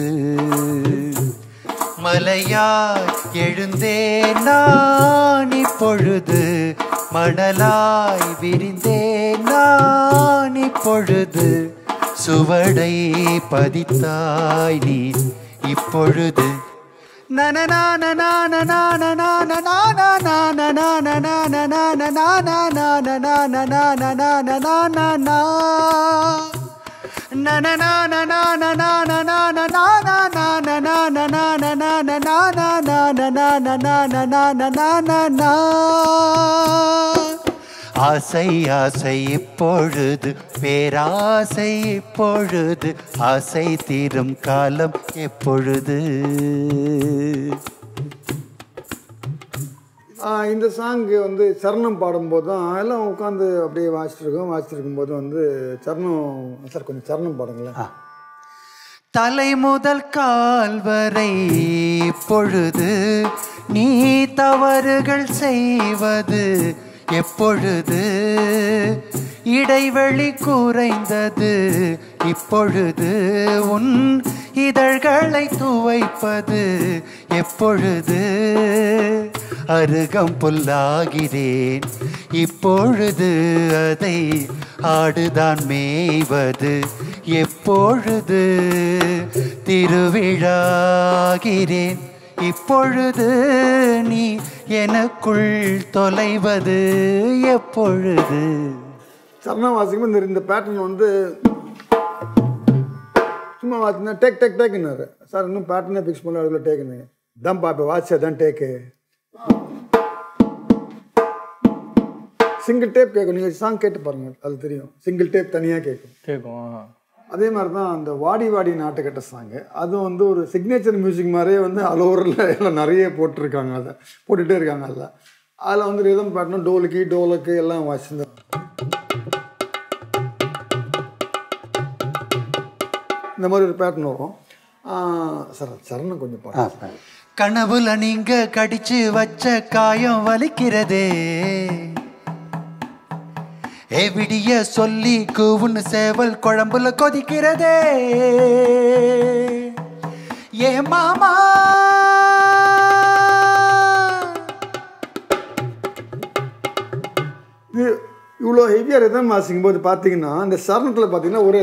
மலையாய் எழுந்தேன் நான் இப்பொழுது மணலாய் விரிந்தேன் நான் இப்பொழுது சுவடை பதித்தாய் நீ இப்பொழுது ஆசை ஆசை இப்பொழுது பேராசை இப்பொழுது ஆசை தீரும் காலம் எப்பொழுது ஆஹ் இந்த சாங்கு வந்து சரணம் பாடும்போது தான் எல்லாம் உட்காந்து அப்படியே வாசிட்டு இருக்கோம் வாசிட்டு இருக்கும்போது வந்து சரணம் சார் கொஞ்சம் சரணம் பாடுங்களேன் தலை முதல் கால் வரை இப்பொழுது நீ தவறுகள் செய்வது எப்பொழுது இடைவெளி குறைந்தது இப்பொழுது உன் இதழ்களை துவைப்பது எப்பொழுது அருகம் புல்லாகிறேன் இப்பொழுது அதை ஆடுதான் மேய்வது எப்பொழுது திருவிழாகிறேன் இப்பொழுது நீ எனக்குள் தொலைவது எப்பொழுது சரணம் வாசிக்கும் இந்த இந்த பேட்டர்ன் வந்து சும்மா வாசினா டேக் டேக் டேக்குன்னாரு சார் இன்னும் பேட்டர்னே ஃபிக்ஸ் பண்ணல அதுக்குள்ள டேக்குங்க தான் பாப்பா வாட்சா தான் டேக்கு சிங்கிள் டேப் கேட்கும் நீங்கள் சாங் கேட்டு பாருங்க அது தெரியும் சிங்கிள் டேப் தனியாக கேட்கும் கேட்கும் ஆஹா. அதே மாதிரி தான் அந்த வாடி வாடி நாட்டுக்கட்ட சாங்கு அது வந்து ஒரு சிக்னேச்சர் மியூசிக் மாதிரியே வந்து ஆல் ஓவரில் எல்லாம் நிறைய போட்டிருக்காங்க அதை போட்டுகிட்டே இருக்காங்க அதில் அதில் வந்து ரிதம் பாட்டணும் டோலுக்கு டோலுக்கு எல்லாம் வாசிந்து இந்த மாதிரி ஒரு பேட்டர்ன் வரும் ஆஹ் சார் சரணம் கொஞ்சம் பாட்டு கனவுல நீங்க கடிச்சு வச்ச காயம் வலிக்கிறதே ஏ விடிய சொல்லி கூவுன்னு சேவல் குழம்புல கொதிக்கிறதே ஏ மாமா இது இவ்வளோ ஹெவியாக ரிதம் வாசிக்கும் போது பார்த்தீங்கன்னா இந்த சரணத்தில் பார்த்தீங்கன்னா ஒரு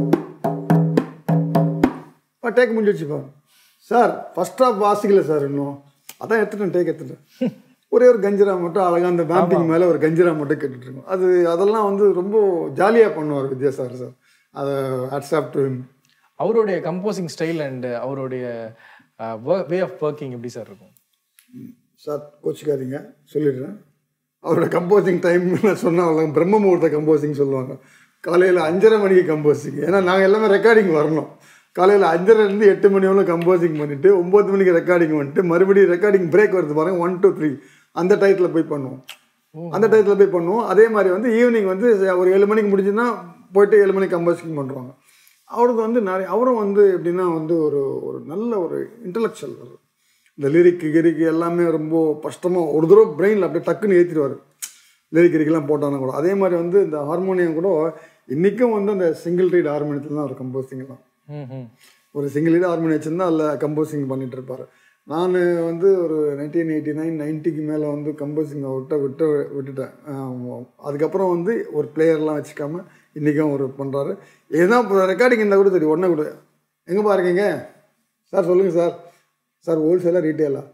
டேக் முடிஞ்சிடுச்சு பாருங்க சார் ஃபர்ஸ்ட் ஆஃப் வாசிக்கல சார் இன்னும் அதான் எடுத்துட்டேன் டேக் எடுத்துட்டேன் ஒரே ஒரு கஞ்சிரா மட்டும் அழகாக அந்த வேம்பிங் மேலே ஒரு கஞ்சிரா மட்டும் கேட்டுட்டு இருக்கோம் அது அதெல்லாம் வந்து ரொம்ப ஜாலியாக பண்ணுவார் வித்யா சார் சார் அதை வாட்ஸ்அப் டு அவருடைய கம்போசிங் ஸ்டைல் அண்ட் அவருடைய வே ஆஃப் ஒர்க்கிங் எப்படி சார் இருக்கும் சார் கோச்சிக்காதீங்க சொல்லிடுறேன் அவரோட கம்போசிங் டைம் நான் சொன்னாங்க பிரம்ம முகூர்த்த கம்போசிங் சொல்லுவாங்க காலையில் அஞ்சரை மணிக்கு கம்போசிங் ஏன்னா நாங்கள் எல்லாமே ரெக்கார்டிங் வரணும் காலையில் அஞ்சரைலேருந்து எட்டு மணி வரை கம்போசிங் பண்ணிவிட்டு ஒம்பது மணிக்கு ரெக்கார்டிங் வந்துட்டு மறுபடியும் ரெக்கார்டிங் பிரேக் வருது பாருங்க ஒன் டூ த்ரீ அந்த டயத்தில் போய் பண்ணுவோம் அந்த டயத்தில் போய் பண்ணுவோம் அதே மாதிரி வந்து ஈவினிங் வந்து ஒரு ஏழு மணிக்கு முடிஞ்சுன்னா போயிட்டு ஏழு மணிக்கு கம்போசிங் பண்ணுறாங்க அவருக்கு வந்து நிறைய அவரும் வந்து எப்படின்னா வந்து ஒரு ஒரு நல்ல ஒரு இன்டலெக்சுவல் இந்த லிரிக்கு கிரிக்கு எல்லாமே ரொம்ப கஷ்டமாக ஒரு தடவை பிரெயினில் அப்படியே டக்குன்னு ஏற்றிடுவார் லிரிக் கிரிக்கெல்லாம் போட்டானா கூட அதே மாதிரி வந்து இந்த ஹார்மோனியம் கூட இன்றைக்கும் வந்து அந்த சிங்கிள் ரீட் ஹார்மோனியத்தில் தான் ஒரு கம்போசிங்லாம் ம் ம் ஒரு சிங்கிள் ரீட் ஹார்மோனியம் வச்சுருந்தா அதில் கம்போசிங் பண்ணிட்டு இருப்பார் நான் வந்து ஒரு நைன்டீன் எயிட்டி நைன் நைன்ட்டிக்கு மேலே வந்து கம்போசிங்கை விட்ட விட்டு விட்டுட்டேன் ஆஹ் அதுக்கப்புறம் வந்து ஒரு பிளேயர்லாம் வச்சுக்காம இன்றைக்கும் ஒரு பண்ணுறாரு இதுதான் இப்போ ரெக்கார்டிங் இருந்தால் கூட தெரியும் ஒன்றே கூட எங்கே பாருங்க சார் சொல்லுங்கள் சார் சார் ஹோல்சேலாக ரீட்டெயிலாக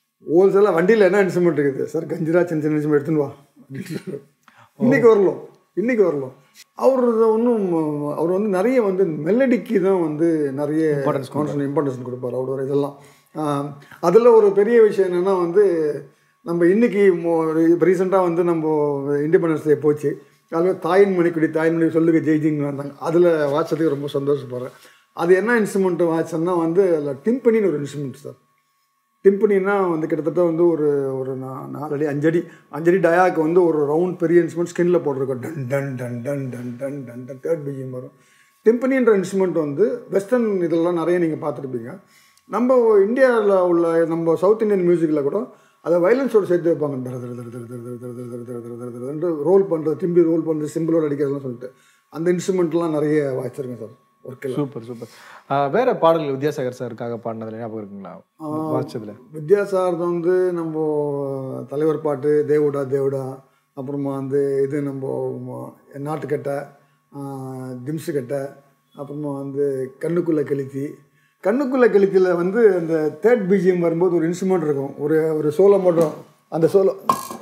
ஹோல்சேலாக வண்டியில் என்ன இன்ஸ்ட்ருமெண்ட் இருக்குது சார் கஞ்சிரா சின்ன சின்ன இன்ஸ்ட்ருமெண்ட் எடுத்துன்னு வா அப்படின்ட்டு இன்னைக்கு வரலாம் இன்னைக்கு வரலாம் அவர் ஒன்றும் அவர் வந்து நிறைய வந்து மெலடிக்கு தான் வந்து நிறைய கான்சன் இம்பார்ட்டன்ஸ் கொடுப்பார் அவரோட இதெல்லாம் அதில் ஒரு பெரிய விஷயம் என்னென்னா வந்து நம்ம இன்னைக்கு இப்போ ரீசெண்டாக வந்து நம்ம இண்டிபெண்டன்ஸ் டே போச்சு அதில் தாயின் மணிக்குடி தாயின் மணி சொல்லுங்க ஜெய்ஜிங் வந்தாங்க அதில் வாட்சத்துக்கு ரொம்ப சந்தோஷப்படுறேன் அது என்ன இன்ஸ்ட்ருமெண்ட் வாட்சன்னா வந்து அதில் டிம்பனின்னு ஒரு இன்ஸ்ட்ருமெண்ட் சார் டிம்பனின்னா வந்து கிட்டத்தட்ட வந்து ஒரு ஒரு நா- நாலு அடி அஞ்சடி அஞ்சடி டயாக்கு வந்து ஒரு ரவுண்ட் பெரிய இன்ஸ்ட்ருமெண்ட் ஸ்கின்ல போட்டிருக்கோம் டன் டன் டன் டன் டன் டன் டன் டன் தேர்ட் பிஜிஎம் வரும் டிம்பனின்ற இன்ஸ்ட்ருமெண்ட் வந்து வெஸ்டர்ன் இதெல்லாம் நிறைய நீங்கள் பார்த்துருப்பீங்க நம்ம இந்தியாவில் உள்ள நம்ம சவுத் இந்தியன் மியூசிக்கில் கூட அதை வயலன்ஸோட சேர்த்து வைப்பாங்க தர தர தர தர தர தர தர தர தர தர தர தர ரோல் பண்ணுறது திம்பி ரோல் பண்ணுறது சிம்பிளோட அடிக்கிறதுலாம் சொல்லிட்டு அந்த இன்ஸ்ட்ருமெண்ட்லாம் நிறைய வாய்ச்சிருக்கேன் சார் ஒர்க்கில் சூப்பர் சூப்பர் வேற பாடல்கள் வித்யாசாகர் சாருக்காக பாடினதுல ஞாபகம் இருக்குங்களா வாட்சதுல வித்யாசாரது வந்து நம்ம தலைவர் பாட்டு தேவுடா தேவுடா அப்புறமா வந்து இது நம்ம ம- நாட்டுக்கட்டை ஆஹ், திம்ஸு கட்டை அப்புறமா வந்து கண்ணுக்குள்ளே கெளுத்தி கண்ணுக்குள்ளே கெளுத்தியில் வந்து அந்த தேர்ட் பிஜிஎம் வரும்போது ஒரு இன்ஸ்ட்ருமெண்ட் இருக்கும் ஒரு ஒரு சோளம் மட்டும் அந்த சோளம்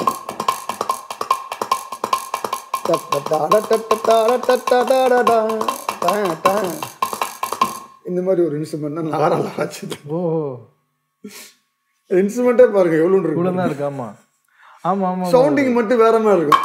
இந்த மாதிரி ஒரு இன்ஸ்ட்ருமெண்ட் தான் நாராள ஆச்சு ஓ இன்ஸ்ட்ருமெண்ட்டே பாருங்க எவ்வளோ இருக்கு இவ்வளவு தான் இருக்கு ஆமா ஆமா ஆமா சவுண்டிங் மட்டும் வேற மாதிரி இருக்கும்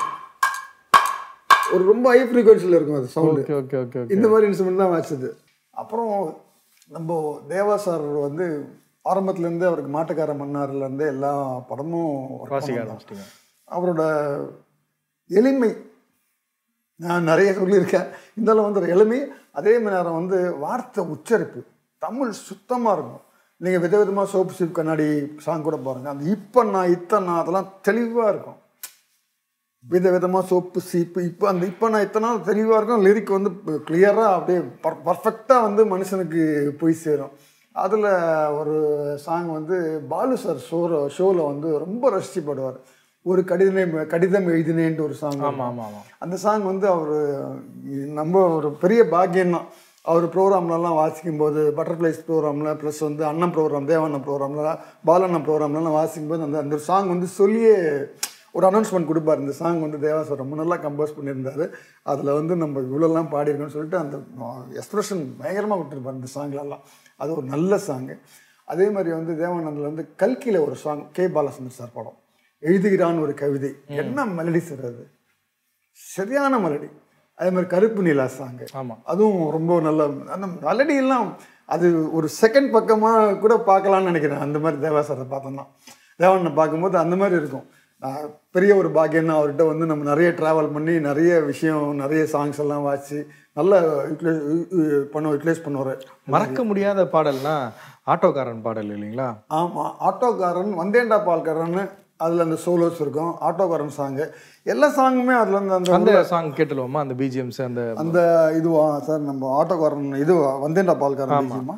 ஒரு ரொம்ப ஹை ஃப்ரீக்வன்சியில் இருக்கும் அது sound okay okay okay okay இந்த மாதிரி இன்ஸ்ட்ருமெண்ட் தான் வாசிச்சது அப்புறம் நம்ம தேவா சார் வந்து ஆரம்பத்துலேருந்து அவருக்கு மாட்டுக்கார மன்னார்லேருந்து எல்லா படமும் work வாசிக்க பண்ணாங்க. ஆரம்பிச்சிட்டீங்க அவரோட எளிமை நான் நிறைய சொல்லியிருக்கேன் இருந்தாலும் வந்து ஒரு எளிமை அதே மாதிரி நேரம் வந்து வார்த்தை உச்சரிப்பு தமிழ் சுத்தமாக இருக்கும் நீங்கள் விதவிதமாக சோப்பு சீப் கண்ணாடி சாங் கூட பாருங்கள் அந்த இப்பண்ணா இத்தனா அதெல்லாம் தெளிவாக இருக்கும் வித விதமாக சோப்பு சீப்பு இப்போ அந்த இப்போ நான் இத்தனை நாள் தெளிவாக இருக்கும் லிரிக் வந்து கிளியராக அப்படியே பர் பர்ஃபெக்டாக வந்து மனுஷனுக்கு போய் சேரும் அதில் ஒரு சாங் வந்து பாலு சார் ஷோர ஷோவில் வந்து ரொம்ப ரசிச்சு பாடுவார் ஒரு கடிதம் கடிதம் எழுதினேன்ட்டு ஒரு சாங் ஆமா ஆமா ஆமா அந்த சாங் வந்து அவர் நம்ம ஒரு பெரிய பாக்கியம் தான் அவர் ப்ரோக்ராம்லலாம் வாசிக்கும் போது பட்டர்ஃப்ளைஸ் ப்ரோக்ராமில் ப்ளஸ் வந்து அண்ணன் ப்ரோக்ராம் தேவண்ணன் ப்ரோக்ராமில் பாலண்ணன் ப்ரோக்ராம்லலாம் வாசிக்கும் போது அந்த அந்த சாங் வந்து சொல்லியே ஒரு அனௌன்ஸ்மெண்ட் கொடுப்பார் இந்த சாங் வந்து தேவா சார் ரொம்ப நல்லா கம்போஸ் பண்ணியிருந்தாரு அதில் வந்து நம்ம இவ்வளோலாம் பாடியிருக்கோம்னு சொல்லிட்டு அந்த எக்ஸ்ப்ரெஷன் பயங்கரமாக விட்டுருப்பார் இந்த சாங்லலாம் அது ஒரு நல்ல சாங்கு அதே மாதிரி வந்து தேவானந்தில் வந்து கல்கியில் ஒரு சாங் கே பாலச்சந்தர் சார் படம் எழுதுகிறான் ஒரு கவிதை என்ன மெலடி சார் அது சரியான மெலடி அதே மாதிரி கருப்பு நிலா சாங்கு ஆமா அதுவும் ரொம்ப நல்ல அந்த மெலடி எல்லாம் அது ஒரு செகண்ட் பக்கமாக கூட பார்க்கலாம்னு நினைக்கிறேன் அந்த மாதிரி தேவாசாரத்தை பார்த்தோம்னா தேவனை பார்க்கும்போது அந்த மாதிரி இருக்கும் நான் பெரிய ஒரு பாக்கியம் அவர்கிட்ட வந்து நம்ம நிறைய ட்ராவல் பண்ணி நிறைய விஷயம் நிறைய சாங்ஸ் எல்லாம் வாசி நல்ல யூட்டிலைஸ் பண்ண யூட்டிலைஸ் பண்ணுவார் மறக்க முடியாத பாடல்னா ஆட்டோக்காரன் பாடல் இல்லைங்களா ஆமாம் ஆட்டோக்காரன் வந்தேண்டா பால்காரன் அதில் அந்த சோலோஸ் இருக்கும் ஆட்டோக்காரன் சாங்கு எல்லா சாங்குமே அதில் வந்து அந்த அந்த சாங் கேட்டுருவோமா அந்த பிஜிஎம்ஸ் அந்த அந்த இதுவா சார் நம்ம ஆட்டோக்காரன் இது வந்தேண்டா பால்காரன் விஷயமா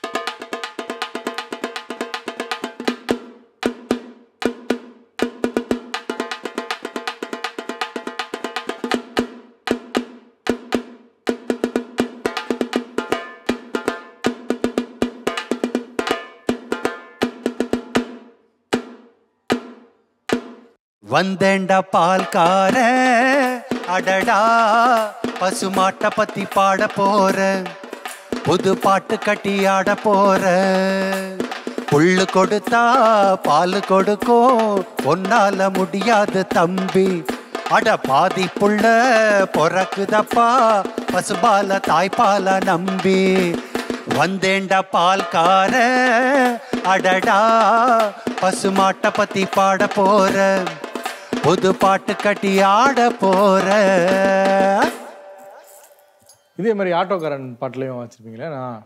வந்தேண்டா பால்கார அடடா பசுமாட்டை பத்தி பாட போற புது பாட்டு கட்டி ஆட போற புல்லு கொடுத்தா பால் கொடுக்கும் ஒன்னால முடியாது தம்பி அட பாதி புள்ள பொறக்குதப்பா பசுபால தாய்ப்பால நம்பி வந்தேண்டா பால்கார அடடா பசுமாட்டை பத்தி பாட போற புது பாட்டு கட்டி ஆட போற இதே மாதிரி ஆட்டோக்காரன் பாட்டுலையும் வச்சிருப்பீங்களா நான்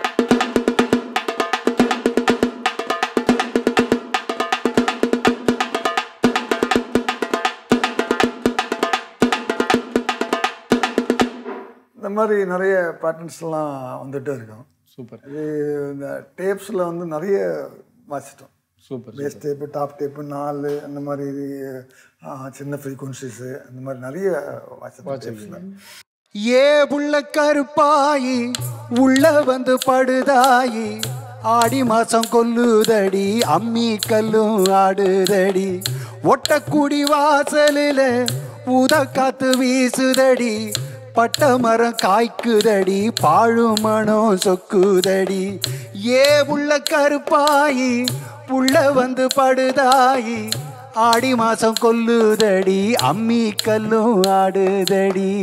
இந்த மாதிரி நிறைய பேட்டர்ன்ஸ்லாம் வந்துட்டே இருக்கும் சூப்பர் இது இந்த டேப்ஸில் வந்து நிறைய வாசிட்டோம் சூப்பர் பேஸ் டேப்பு டாப் டேப்பு நாலு அந்த மாதிரி ஆ, சின்ன ஃப்ரீக்வன்சிஸு அந்த மாதிரி நிறைய வாசிட்டோம் டேப்ஸில் ஏ புள்ள கருப்பாயி உள்ள வந்து படுதாயி ஆடி மாசம் கொல்லுதடி அம்மி கல்லும் ஆடுதடி ஒட்டக்குடி வாசலில் ஊத காத்து வீசுதடி பட்ட மரம் காய்க்குதடி பாழுமணம் சொக்குதடி ஏ உள்ள கருப்பாயி புள்ள வந்து படுதாயி ஆடி மாசம் கொல்லுதடி அம்மி கல்லும் ஆடுதடி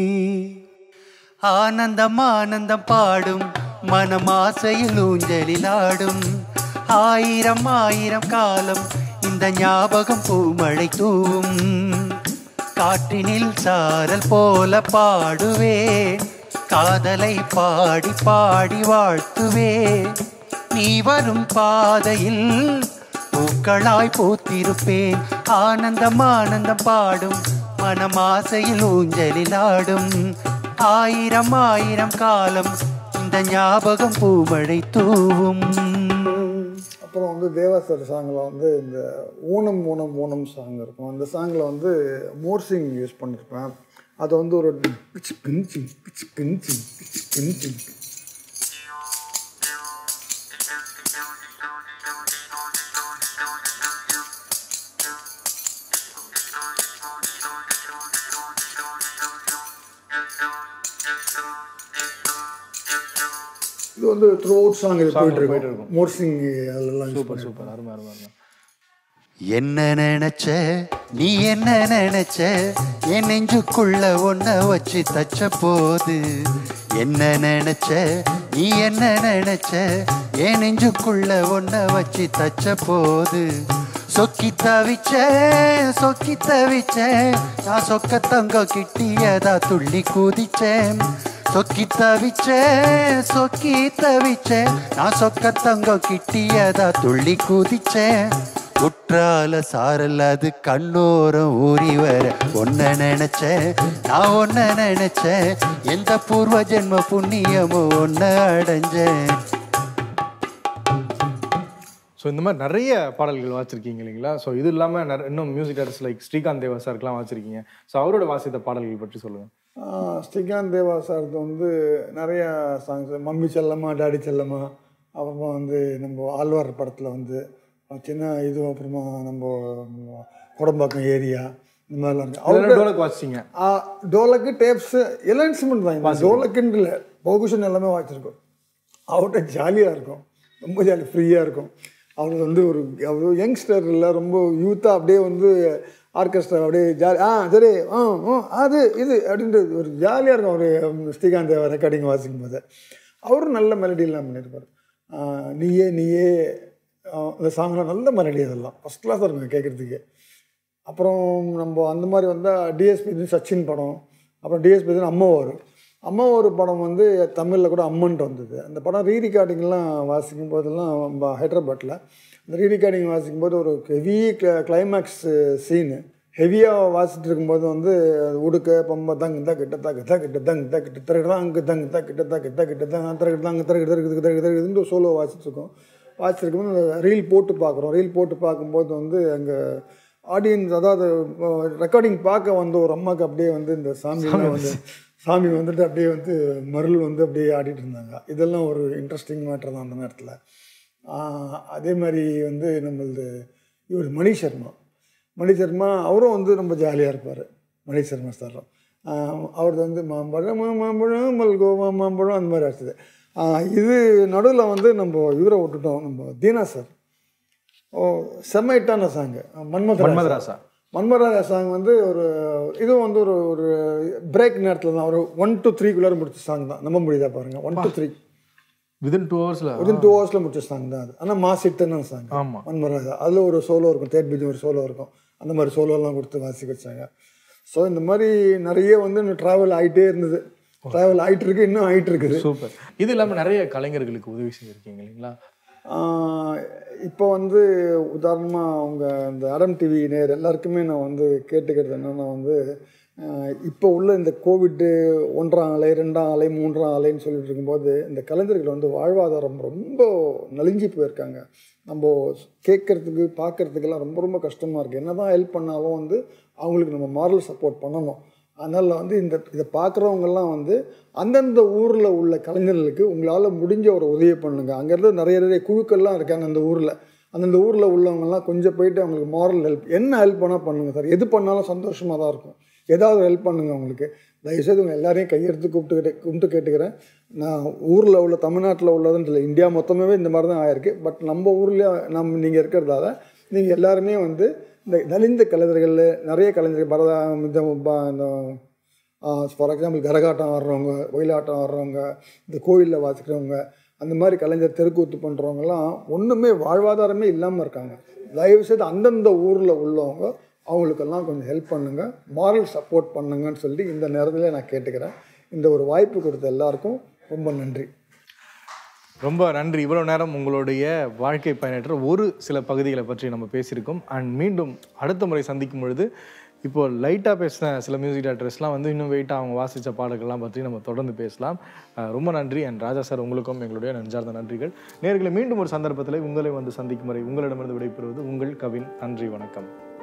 ஆனந்தம் ஆனந்தம் பாடும் மனம் ஆசையில் ஊஞ்சலில் ஆடும் ஆயிரம் ஆயிரம் காலம் இந்த ஞாபகம் பூமழை தூவும் காற்றினில் சாரல் போல பாடுவேன் காதலை பாடி பாடி வாழ்த்துவேன் நீ வரும் பாதையில் பூக்களாய் பூத்திருப்பேன் ஆனந்தம் ஆனந்தம் பாடும் மனம் ஆசையில் ஊஞ்சலில் ஆடும் ஆயிரம் ஆயிரம் காலம் இந்த ஞாபகம் பூமழை தூவும் அப்புறம் வந்து தேவாசர் சாங்கில் வந்து இந்த ஊனம் ஊனம் ஊனம் சாங் இருக்கும் அந்த சாங்கில் வந்து மோர்சிங் யூஸ் பண்ணியிருப்பேன் அது வந்து ஒரு பிச்சு பிஞ்சு பிச்சு பிஞ்சு பிச்சு பிஞ்சு இது வந்து த்ரூ அவுட் சாங் இது போயிட்டு போயிட்டு இருக்கும் மோர்சிங் அதெல்லாம் யூஸ் சூப்பர் சூப்பர் அருமை அருமை அருமை என்ன நினைச்ச நீ என்ன நினைச்ச என் நெஞ்சுக்குள்ள ஒன்ன வச்சு தச்ச போது என்ன நினைச்ச நீ என்ன நினைச்ச என் நெஞ்சுக்குள்ள ஒன்ன வச்சு தச்ச போது சொக்கி தவிச்ச சொக்கி தவிச்ச நான் சொக்க தங்க கிட்டியதா துள்ளி குதிச்சேன் சொக்கி தவிச்ச சொக்கி தவிச்ச நான் சொக்க தங்க கிட்டியதா துள்ளி குதிச்சேன் குற்றால சாரல் அது கண்ணோரம் ஊறி வர ஒன்ன நினைச்சேன் நான் ஒன்ன நினைச்சேன் எந்த பூர்வ ஜென்ம புண்ணியமோ ஒன்ன அடைஞ்சேன் ஸோ இந்த மாதிரி நிறைய பாடல்கள் வாசிச்சிருக்கீங்க இல்லைங்களா ஸோ இது இல்லாமல் நிறைய இன்னும் music directors like Srikanth Deva சாருக்குலாம் வாசிச்சிருக்கீங்க ஸோ அவரோட வாசித்த பாடல்கள் பற்றி சொல்லுங்கள் ஆஹ் ஸ்ரீகாந்த் தேவா சார்து வந்து நிறைய சாங்ஸ் மம்மி செல்லம்மா டாடி செல்லம்மா அப்புறமா வந்து நம்ம ஆழ்வார் படத்தில் வந்து சின்ன இது அப்புறமா நம்ம குடம்பாக்கம் ஏரியா இந்த மாதிரிலாம் இருக்கு அவரோட டோலக் வாசிச்சிங்க ஆ, டோலக்கு டேப்ஸ் எல்லாம் இன்ஸ்ட்ருமெண்ட் தான் இந்த டோலக்குன்னு இல்லை பகுஷன் எல்லாமே வாசிச்சிருக்கோம் அவர்கிட்ட ஜாலியாக இருக்கும் ரொம்ப ஜாலி ஃப்ரீயாக இருக்கும் அவர் வந்து ஒரு அவர் யங்ஸ்டர் இல்லை ரொம்ப யூத்தாக அப்படியே வந்து ஆர்கெஸ்ட்ரா அப்படியே ஜாலி ஆ சரி ஆ ஆ, அது இது அப்படின்ட்டு ஒரு ஜாலியாக இருக்கும் அவர் ஸ்ரீகாந்த் தேவா ரெக்கார்டிங் வாசிக்கும் போது அவரும் நல்ல மெலடியெல்லாம் பண்ணியிருப்பார் ஆ, நீயே நீயே ஆ, இந்த சாங்லாம் நல்ல மெலடி அதெல்லாம் ஃபஸ்ட் கிளாஸாக இருக்கும் கேட்குறதுக்கு அப்புறம் நம்ம அந்த மாதிரி வந்தால் டிஎஸ்பி சச்சின் படம் அப்புறம் டிஎஸ்பி அம்மா வரும் அம்மா ஒரு படம் வந்து தமிழில் கூட அம்மன்ட்டு வந்தது அந்த படம் ரீ ரெக்கார்டிங்லாம் வாசிக்கும் போதெல்லாம் நம்ம ஹைதராபாத்தில் அந்த ரீ ரெக்கார்டிங் வாசிக்கும் போது ஒரு ஹெவி கிளைமேக்ஸ் சீனு ஹெவியாக வாசிட்டு இருக்கும்போது வந்து அது உடுக்க பம்ப தங்க த கிட்ட த கிட்ட கிட்ட தங் த கிட்ட திரகிட்டு அங்கே தங்க த கிட்ட த கிட்ட கிட்ட தான் திரகிட்டு அங்கே திரகிட்டு திரகிட்டு திரகிட்டு திரகிட்டு சோலோ வாசிச்சிருக்கோம் வாசிச்சிருக்கும்போது ரீல் போட்டு பார்க்குறோம் ரீல் போட்டு பார்க்கும்போது வந்து அங்கே ஆடியன்ஸ் அதாவது ரெக்கார்டிங் பார்க்க வந்த ஒரு அம்மாவுக்கு அப்படியே வந்து இந்த சாமியெல்லாம் வந்து சாமி வந்துட்டு அப்படியே வந்து மருள் வந்து அப்படியே ஆடிட்டு இருந்தாங்க இதெல்லாம் ஒரு இன்ட்ரெஸ்டிங் மேட்டர் தான் அந்த நேரத்தில் ஆஹ் அதே மாதிரி வந்து நம்மளது இவர் மணி சர்மா மணி சர்மா அவரும் வந்து ரொம்ப ஜாலியாக இருப்பார் மணி சர்மா சாரும் அவரது வந்து மாம்பழம் மாம்பழம் மல்கோவா மாம்பழம் அந்த மாதிரி ஆச்சுது ஆஹ் இது நடுவில் வந்து நம்ம இவரை விட்டுட்டோம் நம்ம தீனா சார் ஓ செம்மைட்டான சாங்கு மன்மத மன்மதராசா மன்மராஜா சாங் வந்து ஒரு இதுவும் வந்து ஒரு ஒரு பிரேக் நேரத்தில் தான் ஒரு ஒன் டு த்ரீக்குள்ளார முடிச்ச சாங் தான் நம்ப முடியுதா பாருங்க one two three within two ஹவர்ஸில் வித்தின் டூ ஹவர்ஸில் முடிச்ச சாங் தான் அது ஆனால் மாசிட்டுன்னு சாங் ஆமா. மன்மராஜா அதில் ஒரு சோலோ இருக்கும் தேர்ட் பீஜ் ஒரு சோலோ இருக்கும் அந்த மாதிரி சோலோலாம் கொடுத்து வாசிக்க வச்சாங்க ஸோ இந்த மாதிரி நிறைய வந்து இன்னும் ட்ராவல் ஆகிட்டே இருந்தது ட்ராவல் ஆகிட்டு இருக்கு இன்னும் ஆகிட்டு இருக்குது சூப்பர் இது இல்லாமல் நிறைய கலைஞர்களுக்கு உதவி செஞ்சுருக்கீங்க இல்லைங்களா ஆஹ் இப்போ வந்து உதாரணமாக அவங்க இந்த அடம் டிவி நேர் எல்லாருக்குமே நான் வந்து கேட்டுக்கிறது என்னென்னா வந்து ஆஹ் இப்போ உள்ள இந்த கோவிட்டு ஒன்றாம் அலை ரெண்டாம் அலை மூன்றாம் அலைன்னு சொல்லிட்டு இருக்கும்போது இந்த கலைஞர்கள் வந்து வாழ்வாதாரம் ரொம்ப நலிஞ்சு போயிருக்காங்க நம்ம கேட்கறதுக்கு பார்க்கறதுக்கெல்லாம் ரொம்ப ரொம்ப கஷ்டமாக இருக்குது என்ன தான் ஹெல்ப் பண்ணாலும் வந்து அவங்களுக்கு நம்ம மாரல் சப்போர்ட் பண்ணணும் அதனால் வந்து இந்த இதை பார்க்குறவங்கெல்லாம் வந்து அந்தந்த ஊரில் உள்ள கலைஞர்களுக்கு உங்களால் முடிஞ்ச ஒரு உதவி பண்ணுங்க அங்கேருந்து நிறைய நிறைய குழுக்கள்லாம் இருக்காங்க அந்த ஊரில் அந்தந்த ஊரில் உள்ளவங்கெல்லாம் கொஞ்சம் போயிட்டு அவங்களுக்கு மாரல் ஹெல்ப் என்ன ஹெல்ப் பண்ணால் பண்ணுங்கள் சார் எது பண்ணாலும் சந்தோஷமாக தான் இருக்கும் ஏதாவது ஹெல்ப் பண்ணுங்க அவங்களுக்கு தயவுசெய்து உங்கள் எல்லாரையும் கையெடுத்து கூப்பிட்டு கூப்பிட்டு கேட்டுக்கிறேன் நான் ஊரில் உள்ள தமிழ்நாட்டில் உள்ளதுன்னு இல்லை இந்தியா மொத்தமாகவே இந்த மாதிரி தான் ஆயிருக்கு பட் நம்ம ஊர்லேயே நம்ம நீங்கள் இருக்கிறதால நீங்கள் எல்லாருமே வந்து இந்த நலிந்த கலைஞர்கள் நிறைய கலைஞர்கள் பரதா இந்த ப- இந்த ஃபார் எக்ஸாம்பிள் கரகாட்டம் ஆடுறவங்க ஒயிலாட்டம் ஆடுறவங்க இந்த கோயிலில் வாசிக்கிறவங்க அந்த மாதிரி கலைஞர் தெருக்கூத்து பண்ணுறவங்கலாம் ஒன்றுமே வாழ்வாதாரமே இல்லாமல் இருக்காங்க தயவுசெய்து அந்தந்த ஊரில் உள்ளவங்க அவங்களுக்கெல்லாம் கொஞ்சம் ஹெல்ப் பண்ணுங்கள் மாரல் சப்போர்ட் பண்ணுங்கன்னு சொல்லி இந்த நேரத்தில் நான் கேட்டுக்கிறேன் இந்த ஒரு வாய்ப்பு கொடுத்த எல்லாருக்கும் ரொம்ப நன்றி ரொம்ப நன்றி இவ்வளவு நேரம் உங்களுடைய வாழ்க்கை பயனற்ற ஒரு சில பகுதிகளை பற்றி நம்ம பேசியிருக்கோம் அண்ட் மீண்டும் அடுத்த முறை சந்திக்கும் பொழுது இப்போ லைட்டாக பேசின சில மியூசிக் டேரக்டர்ஸ்லாம் வந்து இன்னும் வெயிட்டாக அவங்க வாசித்த பாடல்கள்லாம் பற்றி நம்ம தொடர்ந்து பேசலாம் அஹ் ரொம்ப நன்றி அண்ட் ராஜா சார் உங்களுக்கும் எங்களுடைய நெஞ்சார்ந்த நன்றிகள் நேர்களை மீண்டும் ஒரு சந்தர்ப்பத்தில் உங்களை வந்து சந்திக்கும் வரை உங்களிடமிருந்து விடைபெறுவது உங்கள் கவின் நன்றி வணக்கம்